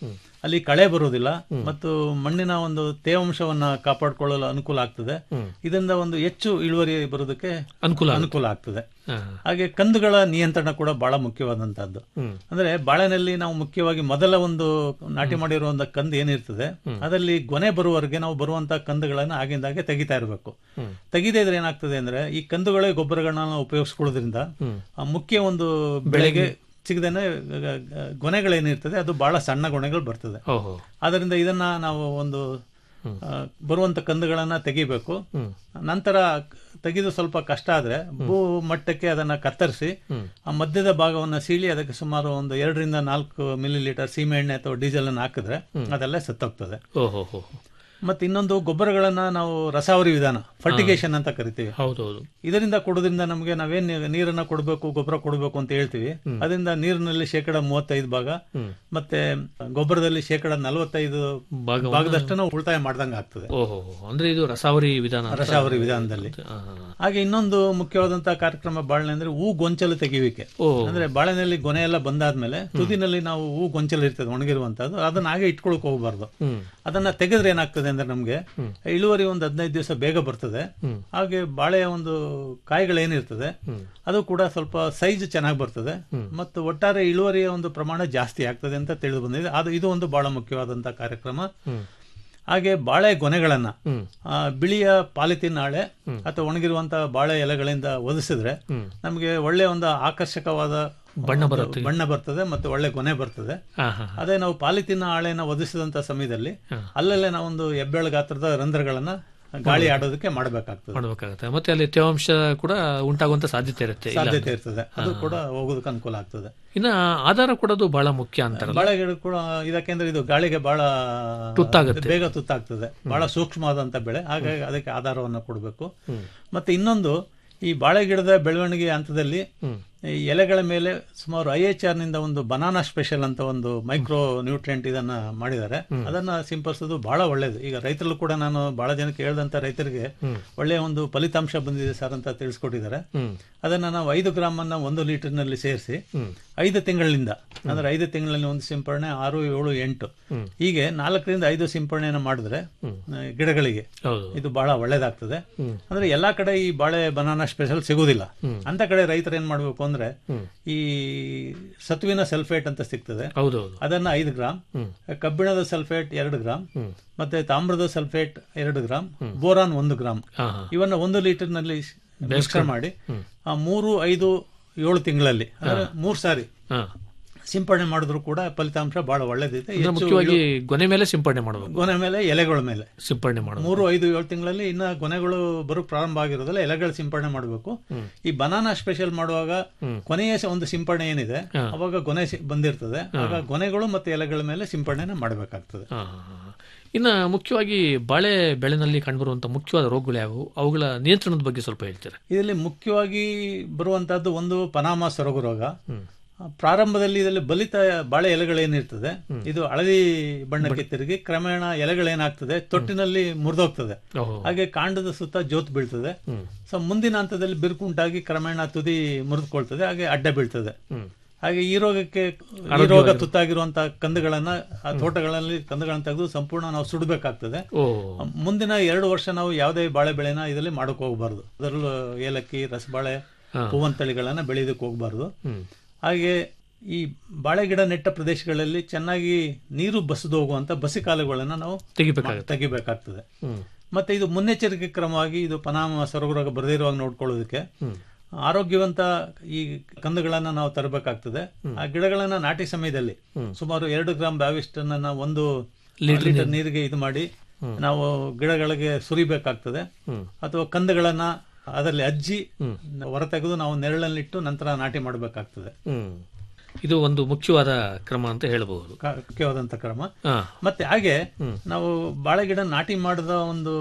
ಅಲ್ಲಿ ಕಳೆ ಬರುವುದಿಲ್ಲ ಮತ್ತು ಮಣ್ಣಿನ ಒಂದು ತೇವಾಂಶವನ್ನ ಕಾಪಾಡಿಕೊಳ್ಳಲು ಅನುಕೂಲ ಆಗ್ತದೆ ಇದರಿಂದ ಒಂದು ಹೆಚ್ಚು ಇಳುವರಿ ಬರೋದಕ್ಕೆ ಅನುಕೂಲ ಆಗುತ್ತೆ. ಅನುಕೂಲ ಆಗ್ತದೆ ಹಾ. ಹಾಗೆ ಕಂದುಗಳ ನಿಯಂತ್ರಣ ಕೂಡ ಬಹಳ ಮುಖ್ಯವಾದಂತಹದ್ದು ಹ್ಮ್. ಅಂದ್ರೆ ಬಾಳೆನಲ್ಲಿ ನಾವು ಮುಖ್ಯವಾಗಿ ಮೊದಲ ಒಂದು ನಾಟಿ ಮಾಡಿರುವಂತ ಕಂದು ಏನಿರ್ತದೆ ಅದರಲ್ಲಿ ಗೊನೆ ಬರುವವರೆಗೆ ನಾವು ಬರುವಂತ ಕಂದುಗಳನ್ನ ಆಗಿಂದಾಗೆ ತೆಗಿತಾ ಇರಬೇಕು ತೆಗಿದೇ ಇದ್ರೆ ಏನಾಗ್ತದೆ ಅಂದ್ರೆ ಈ ಕಂದುಗಳೇ ಗೊಬ್ಬರಗಳನ್ನ ನಾವು ಉಪಯೋಗಿಸ್ಕೊಳ್ಳೋದ್ರಿಂದ ಆ ಮುಖ್ಯ ಒಂದು ಬೆಳೆಗೆ ಸಿಗದೇನೆ ಗೊನೆಗಳೇನಿರ್ತದೆ ಅದು ಬಹಳ ಸಣ್ಣ ಗೊನೆಗಳು ಬರ್ತದೆ ಓಹೋ ಆದ್ದರಿಂದ ಇದನ್ನ ನಾವು ಒಂದು ಆ, ಬರುವಂತ ಕಂದುಗಳನ್ನ ತೆಗಿಬೇಕು ನಂತರ ತೆಗೆದು ಸ್ವಲ್ಪ ಕಷ್ಟ ಆದ್ರೆ ಭೂ ಮಟ್ಟಕ್ಕೆ ಅದನ್ನ ಕತ್ತರಿಸಿ ಆ ಮಧ್ಯದ ಭಾಗವನ್ನ ಸೀಳಿ ಅದಕ್ಕೆ ಸುಮಾರು ಒಂದು ಎರಡರಿಂದ ನಾಲ್ಕು ಮಿಲಿ ಲೀಟರ್ ಸೀಮೆ ಎಣ್ಣೆ ಅಥವಾ ಡೀಸೆಲ್ ಅನ್ನು ಹಾಕಿದ್ರೆ ಅದೆಲ್ಲ ಸತ್ತೋಗ್ತದೆ ಓಹೋ ಹೋ ಮತ್ತೆ ಇನ್ನೊಂದು ಗೊಬ್ಬರಗಳನ್ನ ನಾವು ರಸಾವರಿ ವಿಧಾನ ಫರ್ಟಿಗೇಷನ್ ಅಂತ ಕರಿತೀವಿ ಹೌದೌದು ಇದರಿಂದ ಕೊಡೋದ್ರಿಂದ ನಮಗೆ ನಾವೇನ್ ನೀ- ನೀರನ್ನ ಕೊಡಬೇಕು ಗೊಬ್ಬರ ಕೊಡಬೇಕು ಅಂತ ಹೇಳ್ತೀವಿ ಅದರಿಂದ ನೀರಿನಲ್ಲಿ ಶೇಕಡ ಮೂವತ್ತೈದು ಭಾಗ ಮತ್ತೆ ಗೊಬ್ಬರದಲ್ಲಿ ಶೇಕಡ ನಲವತ್ತೈದು ಭಾಗವನ್ನ- ಭಾಗದಷ್ಟು ನಾವು ಉಳಿತಾಯ ಮಾಡ್ದಂಗೆ ಆಗ್ತದೆ ಓಹೋ ಅಂದ್ರೆ ಇದು ರಸಾವರಿ ವಿಧಾನ ಅಂತ- ರಸಾವರಿ ವಿಧಾನದಲ್ಲಿ ಹಾ. ಹಾಗೆ ಇನ್ನೊಂದು ಮುಖ್ಯವಾದಂತಹ ಕಾರ್ಯಕ್ರಮ ಬಾಳೆನೆ ಅಂದ್ರೆ ಹೂ ಗೊಂಚಲು ತೆಗೆಯುವಿಕೆ ಓ. ಅಂದ್ರೆ ಬಾಳೆನಲ್ಲಿ ಗೊನೆ ಎಲ್ಲ ಬಂದಾದ್ಮೇಲೆ ತುದಿನಲ್ಲಿ ನಾವು ಹೂ ಗೊಂಚಲು ಇರ್ತದೆ ಒಣಗಿರುವಂತದ್ದು ಅದನ್ನ ಹಾಗೆ ಇಟ್ಕೊಳಕ್ ಹೋಗಬಾರ್ದು ಹ್ಮ್. ಅದನ್ನ ತೆಗೆದ್ರೆ ಏನಾಗ್ತದೆ ಅಂದ್ರೆ ನಮ್ಗೆ ಇಳುವರಿ ಒಂದು ಹದಿನೈದು ದಿವಸ ಬೇಗ ಬರ್ತದೆ ಹಾಗೆ ಬಾಳೆಯ ಒಂದು ಕಾಯಿಗಳೇನಿರ್ತದೆ ಅದು ಕೂಡ ಸ್ವಲ್ಪ ಸೈಜ್ ಚೆನ್ನಾಗಿ ಬರ್ತದೆ ಮತ್ತು ಒಟ್ಟಾರೆ ಇಳುವರಿಯ ಒಂದು ಪ್ರಮಾಣ ಜಾಸ್ತಿ ಆಗ್ತದೆ ಅಂತ ತಿಳಿದು ಬಂದಿದೆ ಅದು ಇದು ಒಂದು ಬಹಳ ಮುಖ್ಯವಾದಂತಹ ಕಾರ್ಯಕ್ರಮ ಹಾಗೆ ಬಾಳೆ ಗೊನೆಗಳನ್ನ ಆ, ಬಿಳಿಯ ಪಾಲಿಥಿನ್ ಹಾಳೆ ಅಥವಾ ಒಣಗಿರುವಂತಹ ಬಾಳೆ ಎಲೆಗಳಿಂದ ಒದಿಸಿದ್ರೆ ನಮಗೆ ಒಳ್ಳೆ ಒಂದು ಆಕರ್ಷಕವಾದ ಬಣ್ಣ ಒಂದು ಬರುತ್ತೆ. ಬಣ್ಣ ಬರ್ತದೆ ಮತ್ತೆ ಒಳ್ಳೆ ಗೊನೆ ಬರ್ತದೆ ಹಾ, ಹಾ. ಅದೇ ನಾವು ಪಾಲಿಥಿನ್ ಹಾಳೆನ ಒದಿಸಿದಂತ ಸಮಯದಲ್ಲಿ ಅಲ್ಲಲ್ಲೇ ನಾವೊಂದು ಹೆಬ್ಬೆಳ ಗಾತ್ರದ ರಂಧ್ರಗಳನ್ನ ಗಾಳಿ ಆಡೋದಕ್ಕೆ ಮಾಡಬೇಕಾಗ್ತದೆ ಮಾಡ್ಬೇಕಾಗತ್ತೆ ಮತ್ತೆ ಅಲ್ಲಿ ತೇವಾಂಶ ಕೂಡ ಉಂಟಾಗುವಂತ ಸಾಧ್ಯತೆ ಇರುತ್ತೆ ಇಲ್ಲ ಸಾಧ್ಯತೆ ಅಂದ್ರೆ. ಇರ್ತದೆ ಅದು ಕೂಡ ಹೋಗೋದಕ್ಕೆ ಅನುಕೂಲ ಆಗ್ತದೆ ಇನ್ನ ಆಧಾರ ಕೊಡೋದು ಬಹಳ ಮುಖ್ಯ ಅಂತಾರಲ್ಲ ಬಾಳೆ ಗಿಡ ಕೂಡ ಇದಕ್ಕೆಂದ್ರೆ ಇದು ಗಾಳಿಗೆ ಬಹಳ ತುತ್ತಾಗುತ್ತೆ. ಬೇಗ ತುತ್ತಾಗ್ತದೆ ಬಹಳ ಸೂಕ್ಷ್ಮವಾದಂತ ಬೆಳೆ ಹಾಗಾಗಿ ಅದಕ್ಕೆ ಆಧಾರವನ್ನು ಕೊಡಬೇಕು ಮತ್ತೆ ಇನ್ನೊಂದು ಈ ಬಾಳೆ ಗಿಡದ ಬೆಳವಣಿಗೆ ಹಂತದಲ್ಲಿ ಈ ಎಲೆಗಳ ಮೇಲೆ ಸುಮಾರು ಐ ಎಚ್ ಆರ್ ನಿಂದ ಒಂದು ಬನಾನಾ ಸ್ಪೆಷಲ್ ಅಂತ ಒಂದು ಮೈಕ್ರೋ ನ್ಯೂಟ್ರಿಯೆಂಟ್ ಇದನ್ನ ಮಾಡಿದ್ದಾರೆ ಅದನ್ನ ಸಿಂಪಡಿಸೋದು ಬಹಳ ಒಳ್ಳೇದು ಈಗ ರೈತರಲ್ಲೂ ಕೂಡ ನಾನು ಬಹಳ ಜನಕ್ಕೆ ಹೇಳ್ದಂತ ರೈತರಿಗೆ ಒಳ್ಳೆಯ ಒಂದು ಫಲಿತಾಂಶ ಬಂದಿದೆ ಸರ್ ಅಂತ ತಿಳಿಸ್ಕೊಟ್ಟಿದ್ದಾರೆ ಅದನ್ನ ನಾವು ಐದು ಗ್ರಾಮ್ ಅನ್ನ ಒಂದು ಲೀಟರ್ ನಲ್ಲಿ ಸೇರಿಸಿ ಐದು ತಿಂಗಳಿಂದ ಅಂದ್ರೆ ಐದು ತಿಂಗಳಲ್ಲಿ ಒಂದು ಸಿಂಪರಣೆ ಆರು ಏಳು ಎಂಟು ಹೀಗೆ ನಾಲ್ಕರಿಂದ ಐದು ಸಿಂಪರಣೆಯನ್ನು ಮಾಡಿದ್ರೆ ಆ, ಗಿಡಗಳಿಗೆ ಹೌದು ಇದು ಬಹಳ ಒಳ್ಳೇದಾಗ್ತದೆ ಅಂದ್ರೆ ಎಲ್ಲಾ ಕಡೆ ಈ ಬಾಳೆ ಬನಾನಾ ಸ್ಪೆಷಲ್ ಸಿಗುದಿಲ್ಲ ಅಂತ ಕಡೆ ರೈತರು ಏನ್ ಮಾಡ್ಬೇಕು ಅಂದ್ರೆ ಈ ಸತುವಿನ ಸಲ್ಫೇಟ್ ಅಂತ ಸಿಗ್ತದೆ ಹೌದೌದು ಅದನ್ನ ಐದು ಗ್ರಾಮ್ ಕಬ್ಬಿಣದ ಸಲ್ಫೇಟ್ ಎರಡು ಗ್ರಾಮ್ ಮತ್ತೆ ತಾಮ್ರದ ಸಲ್ಫೇಟ್ ಎರಡು ಗ್ರಾಮ್ ಬೋರಾನ್ ಒಂದು ಗ್ರಾಮ್ ಹಾ, ಹಾ. ಇವನ್ನ ಒಂದು ಲೀಟರ್ ನಲ್ಲಿ ಮಿಶ್ರ ಮಾಡಿ ಆ ಮೂರು ಐದು ಏಳು ತಿಂಗಳಲ್ಲಿ ಅಂದ್ರೆ ಮೂರ್ ಸಾರಿ ಹಾ. ಸಿಂಪಡಣೆ ಮಾಡಿದ್ರು ಕೂಡ ಫಲಿತಾಂಶ ಬಹಳ ಒಳ್ಳೇದಿದೆ ಅಂದ್ರೆ ಹೆಚ್ಚು ಮುಖ್ಯವಾಗಿ ಗೊನೆ ಮೇಲೆ ಸಿಂಪಡಣೆ ಮಾಡಬೇಕು ಗೊನೆ ಮೇಲೆ ಎಲೆಗಳ ಮೇಲೆ ಸಿಂಪಡಣೆ ಮಾಡಬೇಕು ಮೂರು ಐದು ಏಳು ತಿಂಗಳಲ್ಲಿ ಇನ್ನ ಗೊನೆಗಳು ಬರೋಕ್ ಪ್ರಾರಂಭ ಆಗಿರೋದಲ್ಲ ಎಲೆಗಳು ಸಿಂಪಡಣೆ ಮಾಡಬೇಕು ಈ ಬನಾನಾ ಸ್ಪೆಷಲ್ ಮಾಡುವಾಗ ಕೊನೆಯ ಸ- ಒಂದು ಸಿಂಪಡಣೆ ಏನಿದೆ ಅವಾಗ ಗೊನೆ ಸಿ- ಬಂದಿರ್ತದೆ ಆಗ ಗೊನೆಗಳು ಮತ್ತೆ ಎಲೆಗಳ ಮೇಲೆ ಸಿಂಪಡಣೆ ಮಾಡಬೇಕಾಗ್ತದೆ ಹಾ, ಹಾ, ಹಾ. ಇನ್ನ ಮುಖ್ಯವಾಗಿ ಬಾಳೆ ಬೆಳೆನಲ್ಲಿ ಕಂಡುಬರುವಂತ ಮುಖ್ಯವಾದ ರೋಗಗಳು ಯಾವುವು ಅವುಗಳ ನಿಯಂತ್ರಣದ ಬಗ್ಗೆ ಸ್ವಲ್ಪ ಹೇಳ್ತೀರಾ ಇದರಲ್ಲಿ ಮುಖ್ಯವಾಗಿ ಬರುವಂತಹದ್ದು ಒಂದು ಪನಾಮ ಸೊರಗು ರೋಗ ಆ, ಪ್ರಾರಂಭದಲ್ಲಿ ಇದರಲ್ಲಿ ಬಲಿತ ಬಾಳೆ ಎಲೆಗಳೇನಿರ್ತದೆ ಇದು ಹಳದಿ ಬಣ್ಣಕ್ಕೆ ತಿರುಗಿ ಕ್ರಮೇಣ ಎಲೆಗಳೇನಾಗ್ತದೆ ತೊಟ್ಟಿನಲ್ಲಿ ಮುರಿದೋಗ್ತದೆ ಓಹೋ ಹಾಗೆ ಕಾಂಡದ ಸುತ್ತ ಜೋತ್ ಬೀಳ್ತದೆ ಸೊ ಮುಂದಿನ ಹಂತದಲ್ಲಿ ಬಿರುಕುಂಟಾಗಿ ಕ್ರಮೇಣ ತುದಿ ಮುರಿದುಕೊಳ್ತದೆ ಹಾಗೆ ಅಡ್ಡ ಬೀಳ್ತದೆ ಹಾಗೆ ಈ ರೋಗಕ್ಕೆ ಈ ರೋಗ ತುತ್ತಾಗಿರುವಂತಹ ಕಂದುಗಳನ್ನ ಆ ತೋಟಗಳಲ್ಲಿ ಕಂದುಗಳನ್ನ ತೆಗೆದು ಸಂಪೂರ್ಣ ನಾವು ಸುಡಬೇಕಾಗ್ತದೆ ಓ ಮುಂದಿನ ಎರಡು ವರ್ಷ ನಾವು ಯಾವುದೇ ಬಾಳೆ ಬೆಳೆನ ಇದರಲ್ಲಿ ಮಾಡಕ್ ಹೋಗಬಾರ್ದು ಅದರಲ್ಲೂ ಏಲಕ್ಕಿ ರಸಬಾಳೆ ಹೂವನ್ ತಳಿಗಳನ್ನ ಬೆಳೆಯೋದಕ್ಕೆ ಹೋಗಬಾರ್ದು ಹಾಗೆ ಈ ಬಾಳೆ ಗಿಡ ನೆಟ್ಟ ಪ್ರದೇಶಗಳಲ್ಲಿ ಚೆನ್ನಾಗಿ ನೀರು ಬಸಿದು ಹೋಗುವಂತ ಬಸಿಕಾಲುಗಳನ್ನ ನಾವು ತೆಗಿಬೇಕಾಗುತ್ತೆ. ತೆಗಿಬೇಕಾಗ್ತದೆ ಮತ್ತೆ ಇದು ಮುನ್ನೆಚ್ಚರಿಕೆ ಕ್ರಮವಾಗಿ ಇದು ಪನಾಮ ಸೊರಗರೋಗ ಬರದೇ ಇರುವಾಗ ನೋಡ್ಕೊಳ್ಳೋದಕ್ಕೆ ಆರೋಗ್ಯವಂತ ಈ ಕಂದುಗಳನ್ನ ನಾವು ತರಬೇಕಾಗ್ತದೆ ಆ ಗಿಡಗಳನ್ನ ನಾಟಿ ಸಮಯದಲ್ಲಿ ಸುಮಾರು ಎರಡು ಗ್ರಾಂ ಬ್ಯಾವಿಸ್ಟ್ ಅನ್ನ ಒಂದು ಲೀಟರ್ ನೀರಿಗೆ ಇದು ಮಾಡಿ ನಾವು ಗಿಡಗಳಿಗೆ ಸುರಿಬೇಕಾಗ್ತದೆ ಅಥವಾ ಕಂದುಗಳನ್ನ ಅದರಲ್ಲಿ ಅಜ್ಜಿ ಹೊರತೆಗೆದು ನಾವು ನೆರಳಲ್ಲಿಟ್ಟು ನಂತರ ನಾಟಿ ಮಾಡಬೇಕಾಗ್ತದೆ ಹ್ಮ್ ಇದು ಒಂದು ಮುಖ್ಯವಾದ ಕ್ರಮ ಅಂತ ಹೇಳಬಹುದು ಕ- ಮುಖ್ಯವಾದಂತ ಕ್ರಮ ಹಾ ಮತ್ತೆ ಹಾಗೆ ನಾವು ಬಾಳೆ ಗಿಡ ನಾಟಿ ಮಾಡಿದ ಒಂದು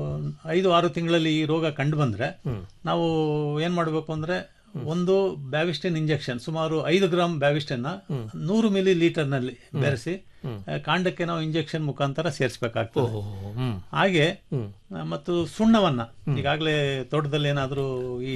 ಐದು ಆರು ತಿಂಗಳಲ್ಲಿ ಈ ರೋಗ ಕಂಡು ಬಂದ್ರೆ ನಾವು ಏನ್ ಮಾಡ್ಬೇಕು ಅಂದ್ರೆ ಒಂದು ಬ್ಯಾವಿಸ್ಟಿನ್ ಇಂಜೆಕ್ಷನ್ ಸುಮಾರು ಐದು ಗ್ರಾಂ ಬ್ಯಾವಿಸ್ಟಿನ್ ನೂರು ಮಿಲಿ ಲೀಟರ್ ನಲ್ಲಿ ಬೆರೆಸಿ ಆ, ಕಾಂಡಕ್ಕೆ ನಾವು ಇಂಜೆಕ್ಷನ್ ಮುಖಾಂತರ ಸೇರಿಸಬೇಕಾಗ್ತದೆ ಓಹೋ ಹ್ಮ್ ಹಾಗೆ ಹ್ಮ್. ಆ, ಮತ್ತು ಸುಣ್ಣವನ್ನ ಈಗಾಗಲೇ ತೋಟದಲ್ಲಿ ಏನಾದರೂ ಈ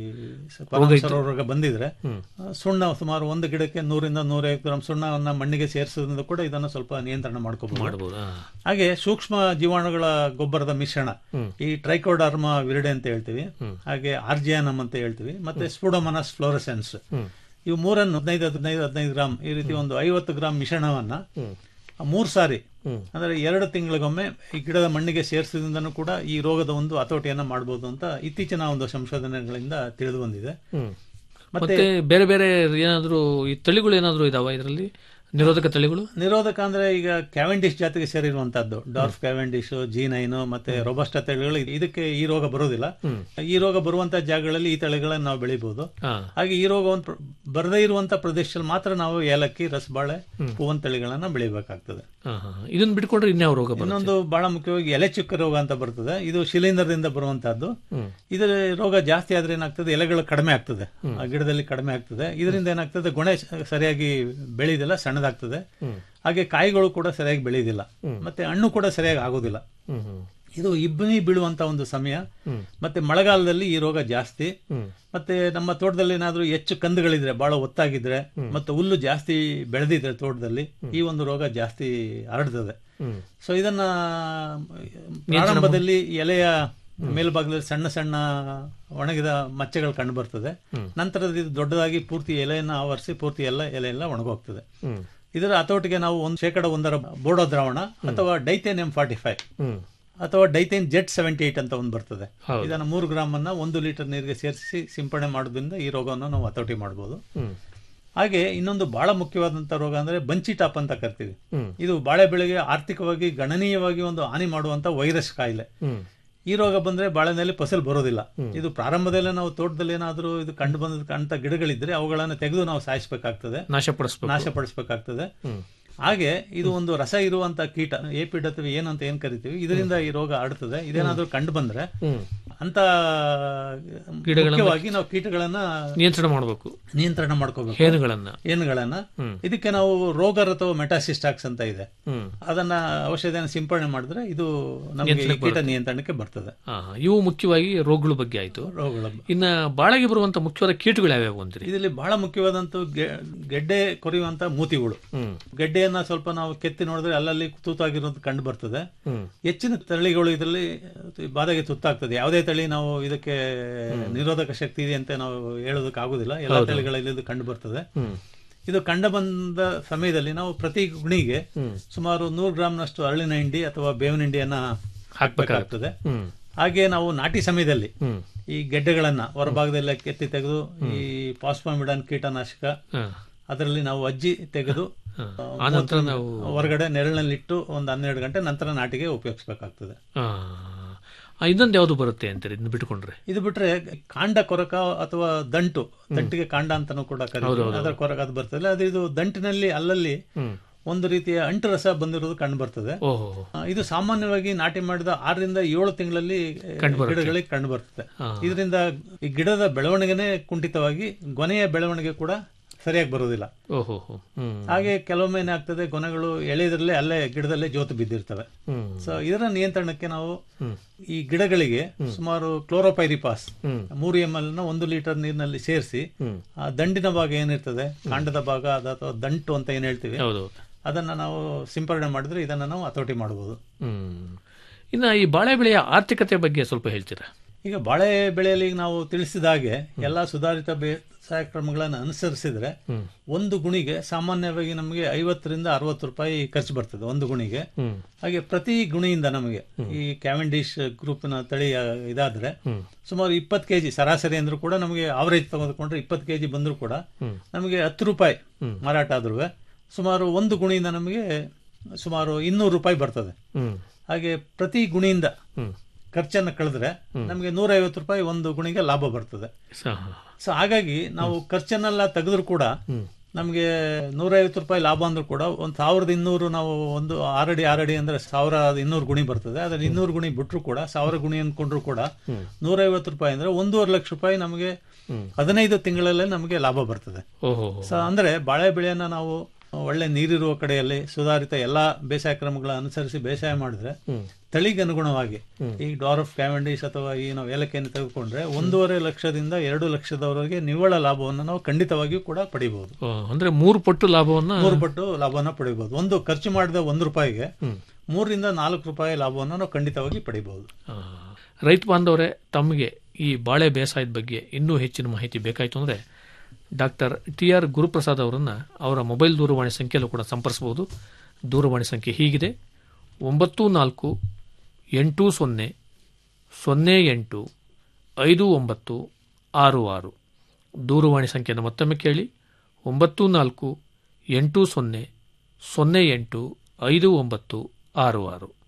ಪರಾಮರ್ಶ ರೋಗ ಬಂದಿದ್ರೆ ಆ, ಸುಣ್ಣ ಸುಮಾರು ಒಂದು ಗಿಡಕ್ಕೆ ನೂರಿಂದ ನೂರೈವತ್ತು ಗ್ರಾಂ ಸುಣ್ಣವನ್ನ ಮಣ್ಣಿಗೆ ಸೇರಿಸೋದ್ರಿಂದ ಕೂಡ ಇದನ್ನು ಸ್ವಲ್ಪ ನಿಯಂತ್ರಣ ಮಾಡ್ಕೋಬಹುದು ಮಾಡ್ಬೋದು ಹಾ. ಹಾಗೆ ಸೂಕ್ಷ್ಮ ಜೀವಾಣುಗಳ ಗೊಬ್ಬರದ ಮಿಶ್ರಣ ಈ ಟ್ರೈಕೋಡರ್ಮ ವಿರಿಡೆ ಅಂತ ಹೇಳ್ತೀವಿ ಹಾಗೆ ಆರ್ಜಿಯಾನಮ್ ಅಂತ ಹೇಳ್ತೀವಿ ಮತ್ತೆ ಸ್ಪುಡೋಮನಸ್ ಫ್ಲೋರಸೆನ್ಸ್ ಇವು ಮೂರನ್ನು ಹದಿನೈದು ಹದಿನೈದು ಹದಿನೈದು ಗ್ರಾಮ್ ಈ ರೀತಿ ಒಂದು ಐವತ್ತು ಗ್ರಾಮ್ ಮಿಶ್ರಣವನ್ನ ಆ ಮೂರು ಸಾರಿ ಅಂದ್ರೆ ಎರಡು ತಿಂಗಳಿಗೊಮ್ಮೆ ಈ ಗಿಡದ ಮಣ್ಣಿಗೆ ಸೇರಿಸೋದ್ರಿಂದನೂ ಕೂಡ ಈ ರೋಗದ ಒಂದು ಹತೋಟಿಯನ್ನ ಮಾಡಬಹುದು ಅಂತ ಇತ್ತೀಚಿನ ಒಂದು ಸಂಶೋಧನೆಗಳಿಂದ ತಿಳಿದು ಬಂದಿದೆ ಹ್ಮ್. ಮತ್ತೆ ಮತ್ತೆ ಬೇರೆ ಬೇರೆ ಏನಾದ್ರು ಈ ತಳಿಗಳು ಏನಾದ್ರು ಇದಾವ ಇದರಲ್ಲಿ ನಿರೋಧಕ ತಳಿಗಳು ನಿರೋಧಕ ಅಂದ್ರೆ ಈಗ ಕ್ಯಾವೆಂಡಿಶ್ ಜಾತಿಗೆ ಸೇರಿರುವಂತದ್ದು ಡಾರ್ಫ್ ಕ್ಯಾವೆಂಡಿಶ್ ಜಿ ನೈನ್ ಮತ್ತೆ ರೋಬಸ್ಟ ತಳಿಗಳು ಇದಕ್ಕೆ ಈ ರೋಗ ಬರೋದಿಲ್ಲ ಈ ರೋಗ ಬರುವಂತ ಜಾಗಗಳಲ್ಲಿ ಈ ತಳಿಗಳನ್ನ ನಾವು ಬೆಳಿಬಹುದು ಹಾ ಹಾಗೆ ಈ ರೋಗ ಒಂದು ಬರದೇ ಇರುವಂತ ಪ್ರದೇಶದಲ್ಲಿ ಮಾತ್ರ ನಾವು ಏಲಕ್ಕಿ ರಸಬಾಳೆ ಹೂವನ್ ತಳಿಗಳನ್ನ ಬೆಳಿಬೇಕಾಗ್ತದೆ ಹಾ, ಹಾ. ಇದನ್ನ ಬಿಟ್ಕೊಂಡ್ರೆ ಇನ್ಯಾವ ರೋಗ ಬರುತ್ತೆ ಇನ್ನೊಂದು ಬಹಳ ಮುಖ್ಯವಾಗಿ ಎಲೆ ಚುಕ್ಕ ರೋಗ ಅಂತ ಬರ್ತದೆ ಇದು ಶಿಲೀಂಧ್ರದಿಂದ ಬರುವಂತಹದ್ದು ಇದರ ರೋಗ ಜಾಸ್ತಿ ಆದ್ರೆ ಏನಾಗ್ತದೆ ಎಲೆಗಳು ಕಡಿಮೆ ಆಗ್ತದೆ ಆ ಗಿಡದಲ್ಲಿ ಕಡಿಮೆ ಆಗ್ತದೆ ಇದರಿಂದ ಏನಾಗ್ತದೆ ಗೊನೆ ಸ- ಸರಿಯಾಗಿ ಬೆಳೆಯೋದಿಲ್ಲ ಸಣ್ಣದಾಗ್ತದೆ ಹಾಗೆ ಕಾಯಿಗಳು ಕೂಡ ಸರಿಯಾಗಿ ಬೆಳೆಯೋದಿಲ್ಲ ಮತ್ತೆ ಹಣ್ಣು ಕೂಡ ಸರಿಯಾಗಿ ಆಗೋದಿಲ್ಲ ಹ್ಮ್ ಹ್ಮ್ ಇದು ಇಬ್ಬನಿ ಬೀಳುವಂತ ಒಂದು ಸಮಯ ಮತ್ತೆ ಮಳೆಗಾಲದಲ್ಲಿ ಈ ರೋಗ ಜಾಸ್ತಿ ಮತ್ತೆ ನಮ್ಮ ತೋಟದಲ್ಲಿ ಏನಾದ್ರೂ ಹೆಚ್ಚು ಕಂದುಗಳಿದ್ರೆ ಬಹಳ ಒತ್ತಾಗಿದ್ರೆ ಮತ್ತೆ ಹುಲ್ಲು ಜಾಸ್ತಿ ಬೆಳೆದಿದ್ರೆ ತೋಟದಲ್ಲಿ ಈ ಒಂದು ರೋಗ ಜಾಸ್ತಿ ಹರಡ್ತದೆ ಸೊ ಇದನ್ನ ಪ್ರಾರಂಭದಲ್ಲಿ ಎಲೆಯ ಮೇಲ್ಭಾಗದಲ್ಲಿ ಸಣ್ಣ ಸಣ್ಣ ಒಣಗಿದ ಮಚ್ಚೆಗಳು ಕಂಡು ಬರ್ತದೆ ನಂತರದ ಇದು ದೊಡ್ಡದಾಗಿ ಪೂರ್ತಿ ಎಲೆಯನ್ನು ಆವರಿಸಿ ಪೂರ್ತಿ ಎಲ್ಲ ಎಲೆ ಎಲ್ಲ ಒಣಗೋಗ್ತದೆ ಹ್ಮ್ ಇದರ ಹತೋಟಿಗೆ ನಾವು ಒಂದು ಶೇಕಡ ಒಂದರ ಬೋಡೋ ದ್ರಾವಣ ಅಥವಾ ಡೈಥೇನ್ ಎಂ ಫಾರ್ಟಿ ಫೈವ್ ಹ್ಮ್ ಅಥವಾ ಡೈಥೇನ್ ಜೆಟ್ ಸೆವೆಂಟಿ ಏಟ್ ಅಂತ ಒಂದು ಬರ್ತದೆ ಹೌದು. ಇದನ್ನು ಮೂರು ಗ್ರಾಮ್ ಅನ್ನ ಒಂದು ಲೀಟರ್ ನೀರಿಗೆ ಸೇರಿಸಿ ಸಿಂಪಡಣೆ ಮಾಡೋದ್ರಿಂದ ಈ ರೋಗವನ್ನು ನಾವು ಹತೋಟಿ ಮಾಡಬಹುದು ಹ್ಮ್ ಹಾಗೆ ಇನ್ನೊಂದು ಬಹಳ ಮುಖ್ಯವಾದಂತ ರೋಗ ಅಂದ್ರೆ ಬಂಚಿ ಟಾಪ್ ಅಂತ ಕರಿತೀವಿ ಹ್ಮ್. ಇದು ಬಾಳೆ ಬೆಳೆಗೆ ಆರ್ಥಿಕವಾಗಿ ಗಣನೀಯವಾಗಿ ಒಂದು ಹಾನಿ ಮಾಡುವಂತ ವೈರಸ್ ಕಾಯಿಲೆ ಹ್ಮ್ ಈ ರೋಗ ಬಂದ್ರೆ ಬಾಳೆನಲ್ಲಿ ಫಸಲ್ ಬರೋದಿಲ್ಲ ಇದು ಪ್ರಾರಂಭದಲ್ಲೇ ನಾವು ತೋಟದಲ್ಲಿ ಏನಾದರೂ ಇದು ಕಂಡು ಬಂದ ಕಾಣ್ತಾ ಗಿಡಗಳಿದ್ರೆ ಅವುಗಳನ್ನು ತೆಗೆದು ನಾವು ಸಾಯಿಸಬೇಕಾಗ್ತದೆ ನಾಶಪಡಿಸ್ಬೇಕು ನಾಶಪಡಿಸಬೇಕಾಗ್ತದೆ ಹಾಗೆ ಇದು ಒಂದು ರಸ ಇರುವಂತ ಕೀಟ ಏಪಿಡ್ ಅಥವಾ ಏನಂತ ಏನ್ ಕರಿತೀವಿ ಇದರಿಂದ ಈ ರೋಗ ಹರಡ್ತದೆ ಇದೇನಾದ್ರೂ ಕಂಡು ಬಂದ್ರೆ ಹ್ಮ್ ಅಂತ ಗಿಡಗಳನ್ನ- ಮುಖ್ಯವಾಗಿ ನಾವು ಕೀಟಗಳನ್ನ ನಿಯಂತ್ರಣ ಮಾಡಬೇಕು ನಿಯಂತ್ರಣ ಮಾಡ್ಕೋಬೇಕು ಹೇನುಗಳನ್ನ ಏನುಗಳನ್ನ ಇದಕ್ಕೆ ನಾವು ರೋಗರ್ ಅಥವಾ ಮೆಟಾಸಿಸ್ಟಾಕ್ಸ್ ಅಂತ ಇದೆ ಹ್ಮ್ ಅದನ್ನ ಔಷಧಿಯನ್ನು ಸಿಂಪಡಣೆ ಮಾಡಿದ್ರೆ ಇದು ನಮಗೆ ಈ ಕೀಟ ನಿಯಂತ್ರಣಕ್ಕೆ ಬರ್ತದೆ ಹಾ ಇವು ಮುಖ್ಯವಾಗಿ ರೋಗಗಳ ಬಗ್ಗೆ ಆಯ್ತು ರೋಗಗಳ ಇನ್ನ ಬಾಳೆಗೆ ಬರುವಂತ ಮುಖ್ಯವಾದ ಕೀಟಗಳು ಯಾವ್ಯಾವು ಅಂತೀರಿ ಇದರಲ್ಲಿ ಬಹಳ ಮುಖ್ಯವಾದಂತ ಗೆಡ್ಡೆ ಕೊರೆಯುವಂತ ಮೂತಿಗಳು ಹ್ಮ್ ಗೆಡ್ಡೆಯನ್ನ ಸ್ವಲ್ಪ ನಾವು ಕೆತ್ತಿ ನೋಡಿದ್ರೆ ಅಲ್ಲಲ್ಲಿ ತೂತಾಗಿರೋದು ಕಂಡು ಬರ್ತದೆ ಹ್ಮ್ ಹೆಚ್ಚಿನ ತಳಿಗಳು ಇದರಲ್ಲಿ ಬಾಧೆಗೆ ತುತ್ತಾಗ್ತದೆ ಯಾವುದೇ ತಳಿ ನಾವು ಇದಕ್ಕೆ ನಿರೋಧಕ ಶಕ್ತಿ ಇದೆ ಅಂತ ನಾವು ಹೇಳೋದಕ್ಕೆ ಆಗುದಿಲ್ಲ ಎಲ್ಲ ತಳಿಗಳಲ್ಲಿ ಇದು ಕಂಡು ಬರ್ತದೆ ಹ್ಮ್ ಇದು ಕಂಡು ಬಂದ ಸಮಯದಲ್ಲಿ ನಾವು ಪ್ರತಿ ಗುಣಿಗೆ ಸುಮಾರು ನೂರು ಗ್ರಾಮ್ನಷ್ಟು ಅರಳಿನ ಹಿಂಡಿ ಅಥವಾ ಬೇವಿನ ಹಿಂಡಿಯನ್ನ ಹಾಕಬೇಕಾಗ್ತದೆ ಹ್ಮ್ ಹಾಗೆ ನಾವು ನಾಟಿ ಸಮಯದಲ್ಲಿ ಹ್ಮ್ ಈ ಗೆಡ್ಡೆಗಳನ್ನ ಹೊರಭಾಗದಲ್ಲಿ ಕೆತ್ತಿ ತೆಗೆದು ಈ ಪಾಸ್ಪಾಮಿಡನ್ ಕೀಟನಾಶಕ ಹಾ ಅದರಲ್ಲಿ ನಾವು ಅಜ್ಜಿ ತೆಗೆದು ಆ, ಆ ನಂತರ ನಾವು ಹೊರಗಡೆ ನೆರಳಿನಲ್ಲಿಟ್ಟು ಒಂದು ಹನ್ನೆರಡು ಗಂಟೆ ನಂತರ ನಾಟಿಗೆ ಉಪಯೋಗಿಸಬೇಕಾಗ್ತದೆ ಆ, ಆ, ಇನ್ನೊಂದು ಯಾವ್ದು ಬರುತ್ತೆ ಅಂತೀರಿ ಇದನ್ನ ಬಿಟ್ಕೊಂಡ್ರೆ ಇದು ಬಿಟ್ರೆ ಕಾಂಡ ಕೊರಕ ಅಥವಾ ದಂಟು ದಂಟಿಗೆ ಕಾಂಡ ಅಂತಾನೂ ಕೂಡ ಕರೀತೀವಿ ಅದರ ಕೊರಕ ಅದು ಬರ್ತದೆ ಅದು ಇದು ದಂಟಿನಲ್ಲಿ ಅಲ್ಲಲ್ಲಿ ಹ್ಮ್ ಒಂದು ರೀತಿಯ ಅಂಟು ರಸ ಬಂದಿರೋದು ಕಂಡು ಬರ್ತದೆ ಓಹೋ ಆ, ಇದು ಸಾಮಾನ್ಯವಾಗಿ ನಾಟಿ ಮಾಡಿದ ಆರರಿಂದ ಏಳು ತಿಂಗಳಲ್ಲಿ ಗಿಡಗಳಿಗೆ ಕಂಡು ಬರ್ತದೆ ಇದರಿಂದ ಈ ಗಿಡದ ಬೆಳವಣಿಗೆನೇ ಕುಂಠಿತವಾಗಿ ಗೊನೆಯ ಬೆಳವಣಿಗೆ ಕೂಡ ಸರಿಯಾಗಿ ಬರೋದಿಲ್ಲ ಓಹೋ ಹೋ. ಹ್ಮ್ ಹಾಗೆ ಕೆಲವೊಮ್ಮೆ ಏನಾಗ್ತದೆ ಗೊನೆಗಳು ಎಳೆದ್ರಲ್ಲೇ ಅಲ್ಲೇ ಗಿಡದಲ್ಲೇ ಜೋತು ಬಿದ್ದಿರ್ತವೆ ಹ್ಮ್ ಸೊ ಇದರ ನಿಯಂತ್ರಣಕ್ಕೆ ನಾವು ಈ ಗಿಡಗಳಿಗೆ ಸುಮಾರು ಕ್ಲೋರೋಪೈರಿಪಾಸ್ ಮೂರು ಎಂ ಎಲ್ ನ ಒಂದು ಲೀಟರ್ ನೀರಿನಲ್ಲಿ ಸೇರಿಸಿ ಆ ದಂಡಿನ ಭಾಗ ಏನಿರ್ತದೆ ಕಾಂಡದ ಭಾಗ ಅದ ಅಥವಾ ದಂಟು ಅಂತ ಏನ್ ಹೇಳ್ತೀವಿ ಹೌದು ಅದನ್ನ ನಾವು ಸಿಂಪರಣೆ ಮಾಡಿದ್ರೆ ಇದನ್ನ ನಾವು ಹತೋಟಿ ಮಾಡಬಹುದು ಹ್ಮ್ ಇನ್ನ ಈ ಬಾಳೆ ಬೆಳೆಯ ಆರ್ಥಿಕತೆ ಬಗ್ಗೆ ಸ್ವಲ್ಪ ಹೇಳ್ತೀರಾ ಈಗ ಬಾಳೆ ಬೆಳೆಯಲ್ಲಿ ಈಗ ನಾವು ತಿಳಿಸಿದ ಹಾಗೆ ಎಲ್ಲಾ ಸುಧಾರಿತ ಬೇಸಾಯ ಕ್ರಮಗಳನ್ನು ಅನುಸರಿಸಿದ್ರೆ ಒಂದು ಗುಣಿಗೆ ಸಾಮಾನ್ಯವಾಗಿ ನಮಗೆ ಐವತ್ತರಿಂದ ಅರವತ್ತು ರೂಪಾಯಿ ಖರ್ಚು ಬರ್ತದೆ ಒಂದು ಗುಣಿಗೆ ಹ್ಮ್ ಹಾಗೆ ಪ್ರತಿ ಗುಣಿಯಿಂದ ನಮಗೆ ಈ ಕ್ಯಾವೆಂಡಿಶ್ ಗ್ರೂಪ್ನ ತಳಿ ಆ, ಇದಾದ್ರೆ ಸುಮಾರು ಇಪ್ಪತ್ತು ಕೆಜಿ ಸರಾಸರಿ ಅಂದ್ರೂ ಕೂಡ ನಮಗೆ ಆವರೇಜ್ ತೆಗೆದುಕೊಂಡ್ರೆ ಇಪ್ಪತ್ತು ಕೆಜಿ ಬಂದರೂ ಕೂಡ ನಮಗೆ ಹತ್ತು ರೂಪಾಯಿ ಮಾರಾಟ ಆದ್ರೂ ಸುಮಾರು ಒಂದು ಗುಣಿಯಿಂದ ನಮಗೆ ಸುಮಾರು ಇನ್ನೂರು ರೂಪಾಯಿ ಬರ್ತದೆ ಹ್ಮ್ ಹಾಗೆ ಪ್ರತಿ ಗುಣಿಯಿಂದ ಹ್ಮ್ ಖರ್ಚನ್ನು ಕಳೆದ್ರೆ ನಮಗೆ ನೂರೈವತ್ತು ರೂಪಾಯಿ ಒಂದು ಗುಣಿಗೆ ಲಾಭ ಬರ್ತದೆ ಸ- ಸೊ ಹಾಗಾಗಿ ನಾವು ಖರ್ಚನ್ನೆಲ್ಲ ತೆಗೆದ್ರು ಕೂಡ ನಮಗೆ ನೂರೈವತ್ತು ರೂಪಾಯಿ ಲಾಭ ಅಂದ್ರೂ ಕೂಡ ಒಂದು ಸಾವಿರದ ಇನ್ನೂರು ನಾವು ಒಂದು ಆರಡಿ ಆರಡಿ ಅಂದ್ರೆ ಸಾವಿರ ಇನ್ನೂರು ಗುಣಿ ಬರ್ತದೆ ಅದ್ರ ಇನ್ನೂರು ಗುಣಿ ಬಿಟ್ರು ಕೂಡ ಸಾವಿರ ಗುಣಿ ಅನ್ಕೊಂಡ್ರು ಕೂಡ ನೂರೈವತ್ತು ರೂಪಾಯಿ ಅಂದ್ರೆ ಒಂದೂವರೆ ಲಕ್ಷ ರೂಪಾಯಿ ನಮಗೆ ಹದಿನೈದು ತಿಂಗಳಲ್ಲೇ ನಮಗೆ ಲಾಭ ಬರ್ತದೆ ಓಹೋ ಸೊ ಅಂದ್ರೆ ಬಾಳೆ ಬೆಳೆಯನ್ನ ನಾವು ಒಳ್ಳೆ ನೀರಿರುವ ಕಡೆಯಲ್ಲಿ ಸುಧಾರಿತ ಎಲ್ಲಾ ಬೇಸಾಯ ಕ್ರಮಗಳ ಅನುಸರಿಸಿ ಬೇಸಾಯ ಮಾಡಿದ್ರೆ ತಳಿಗೆ ಅನುಗುಣವಾಗಿ ಈ ಡಾರ್ಫ್ ಕ್ಯಾವೆಂಡಿಶ್ ಅಥವಾ ಈ ನಾವು ಏಲಕ್ಕಿಯನ್ನು ತೆಗೆದುಕೊಂಡ್ರೆ ಒಂದೂವರೆ ಲಕ್ಷದಿಂದ ಎರಡು ಲಕ್ಷದವರೆಗೆ ನಿವ್ವಳ ಲಾಭವನ್ನು ನಾವು ಖಂಡಿತವಾಗಿಯೂ ಕೂಡ ಪಡಿಬಹುದು ಆ, ಅಂದ್ರೆ ಮೂರು ಪಟ್ಟು ಲಾಭವನ್ನ ಮೂರು ಪಟ್ಟು ಲಾಭವನ್ನ ಪಡಿಬಹುದು ಒಂದು ಖರ್ಚು ಮಾಡಿದ ಒಂದು ರೂಪಾಯಿಗೆ ಮೂರರಿಂದ ನಾಲ್ಕು ರೂಪಾಯಿ ಲಾಭವನ್ನು ನಾವು ಖಂಡಿತವಾಗಿ ಪಡಿಬಹುದು ಆ, ರೈತ ಬಾಂಧವರೇ ತಮಗೆ ಈ ಬಾಳೆ ಬೇಸಾಯದ ಬಗ್ಗೆ ಇನ್ನೂ ಹೆಚ್ಚಿನ ಮಾಹಿತಿ ಬೇಕಾಯಿತು ಅಂದರೆ ಡಾಕ್ಟರ್ ಟಿ ಆರ್ ಗುರುಪ್ರಸಾದ್ ಅವರನ್ನು ಅವರ ಮೊಬೈಲ್ ದೂರವಾಣಿ ಸಂಖ್ಯೆಯಲ್ಲೂ ಕೂಡ ಸಂಪರ್ಸಬಹುದು ದೂರವಾಣಿ ಸಂಖ್ಯೆ ಹೀಗಿದೆ ಒಂಬತ್ತು ನಾಲ್ಕು ಎಂಟು ಸೊನ್ನೆ ಸೊನ್ನೆ ಎಂಟು ಐದು ಒಂಬತ್ತು ಆರು ಆರು ದೂರವಾಣಿ ಸಂಖ್ಯೆಯನ್ನು ಮತ್ತೊಮ್ಮೆ ಕೇಳಿ ಒಂಬತ್ತು ನಾಲ್ಕು ಎಂಟು ಸೊನ್ನೆ ಸೊನ್ನೆ ಎಂಟು ಐದು ಒಂಬತ್ತು ಆರು ಆರು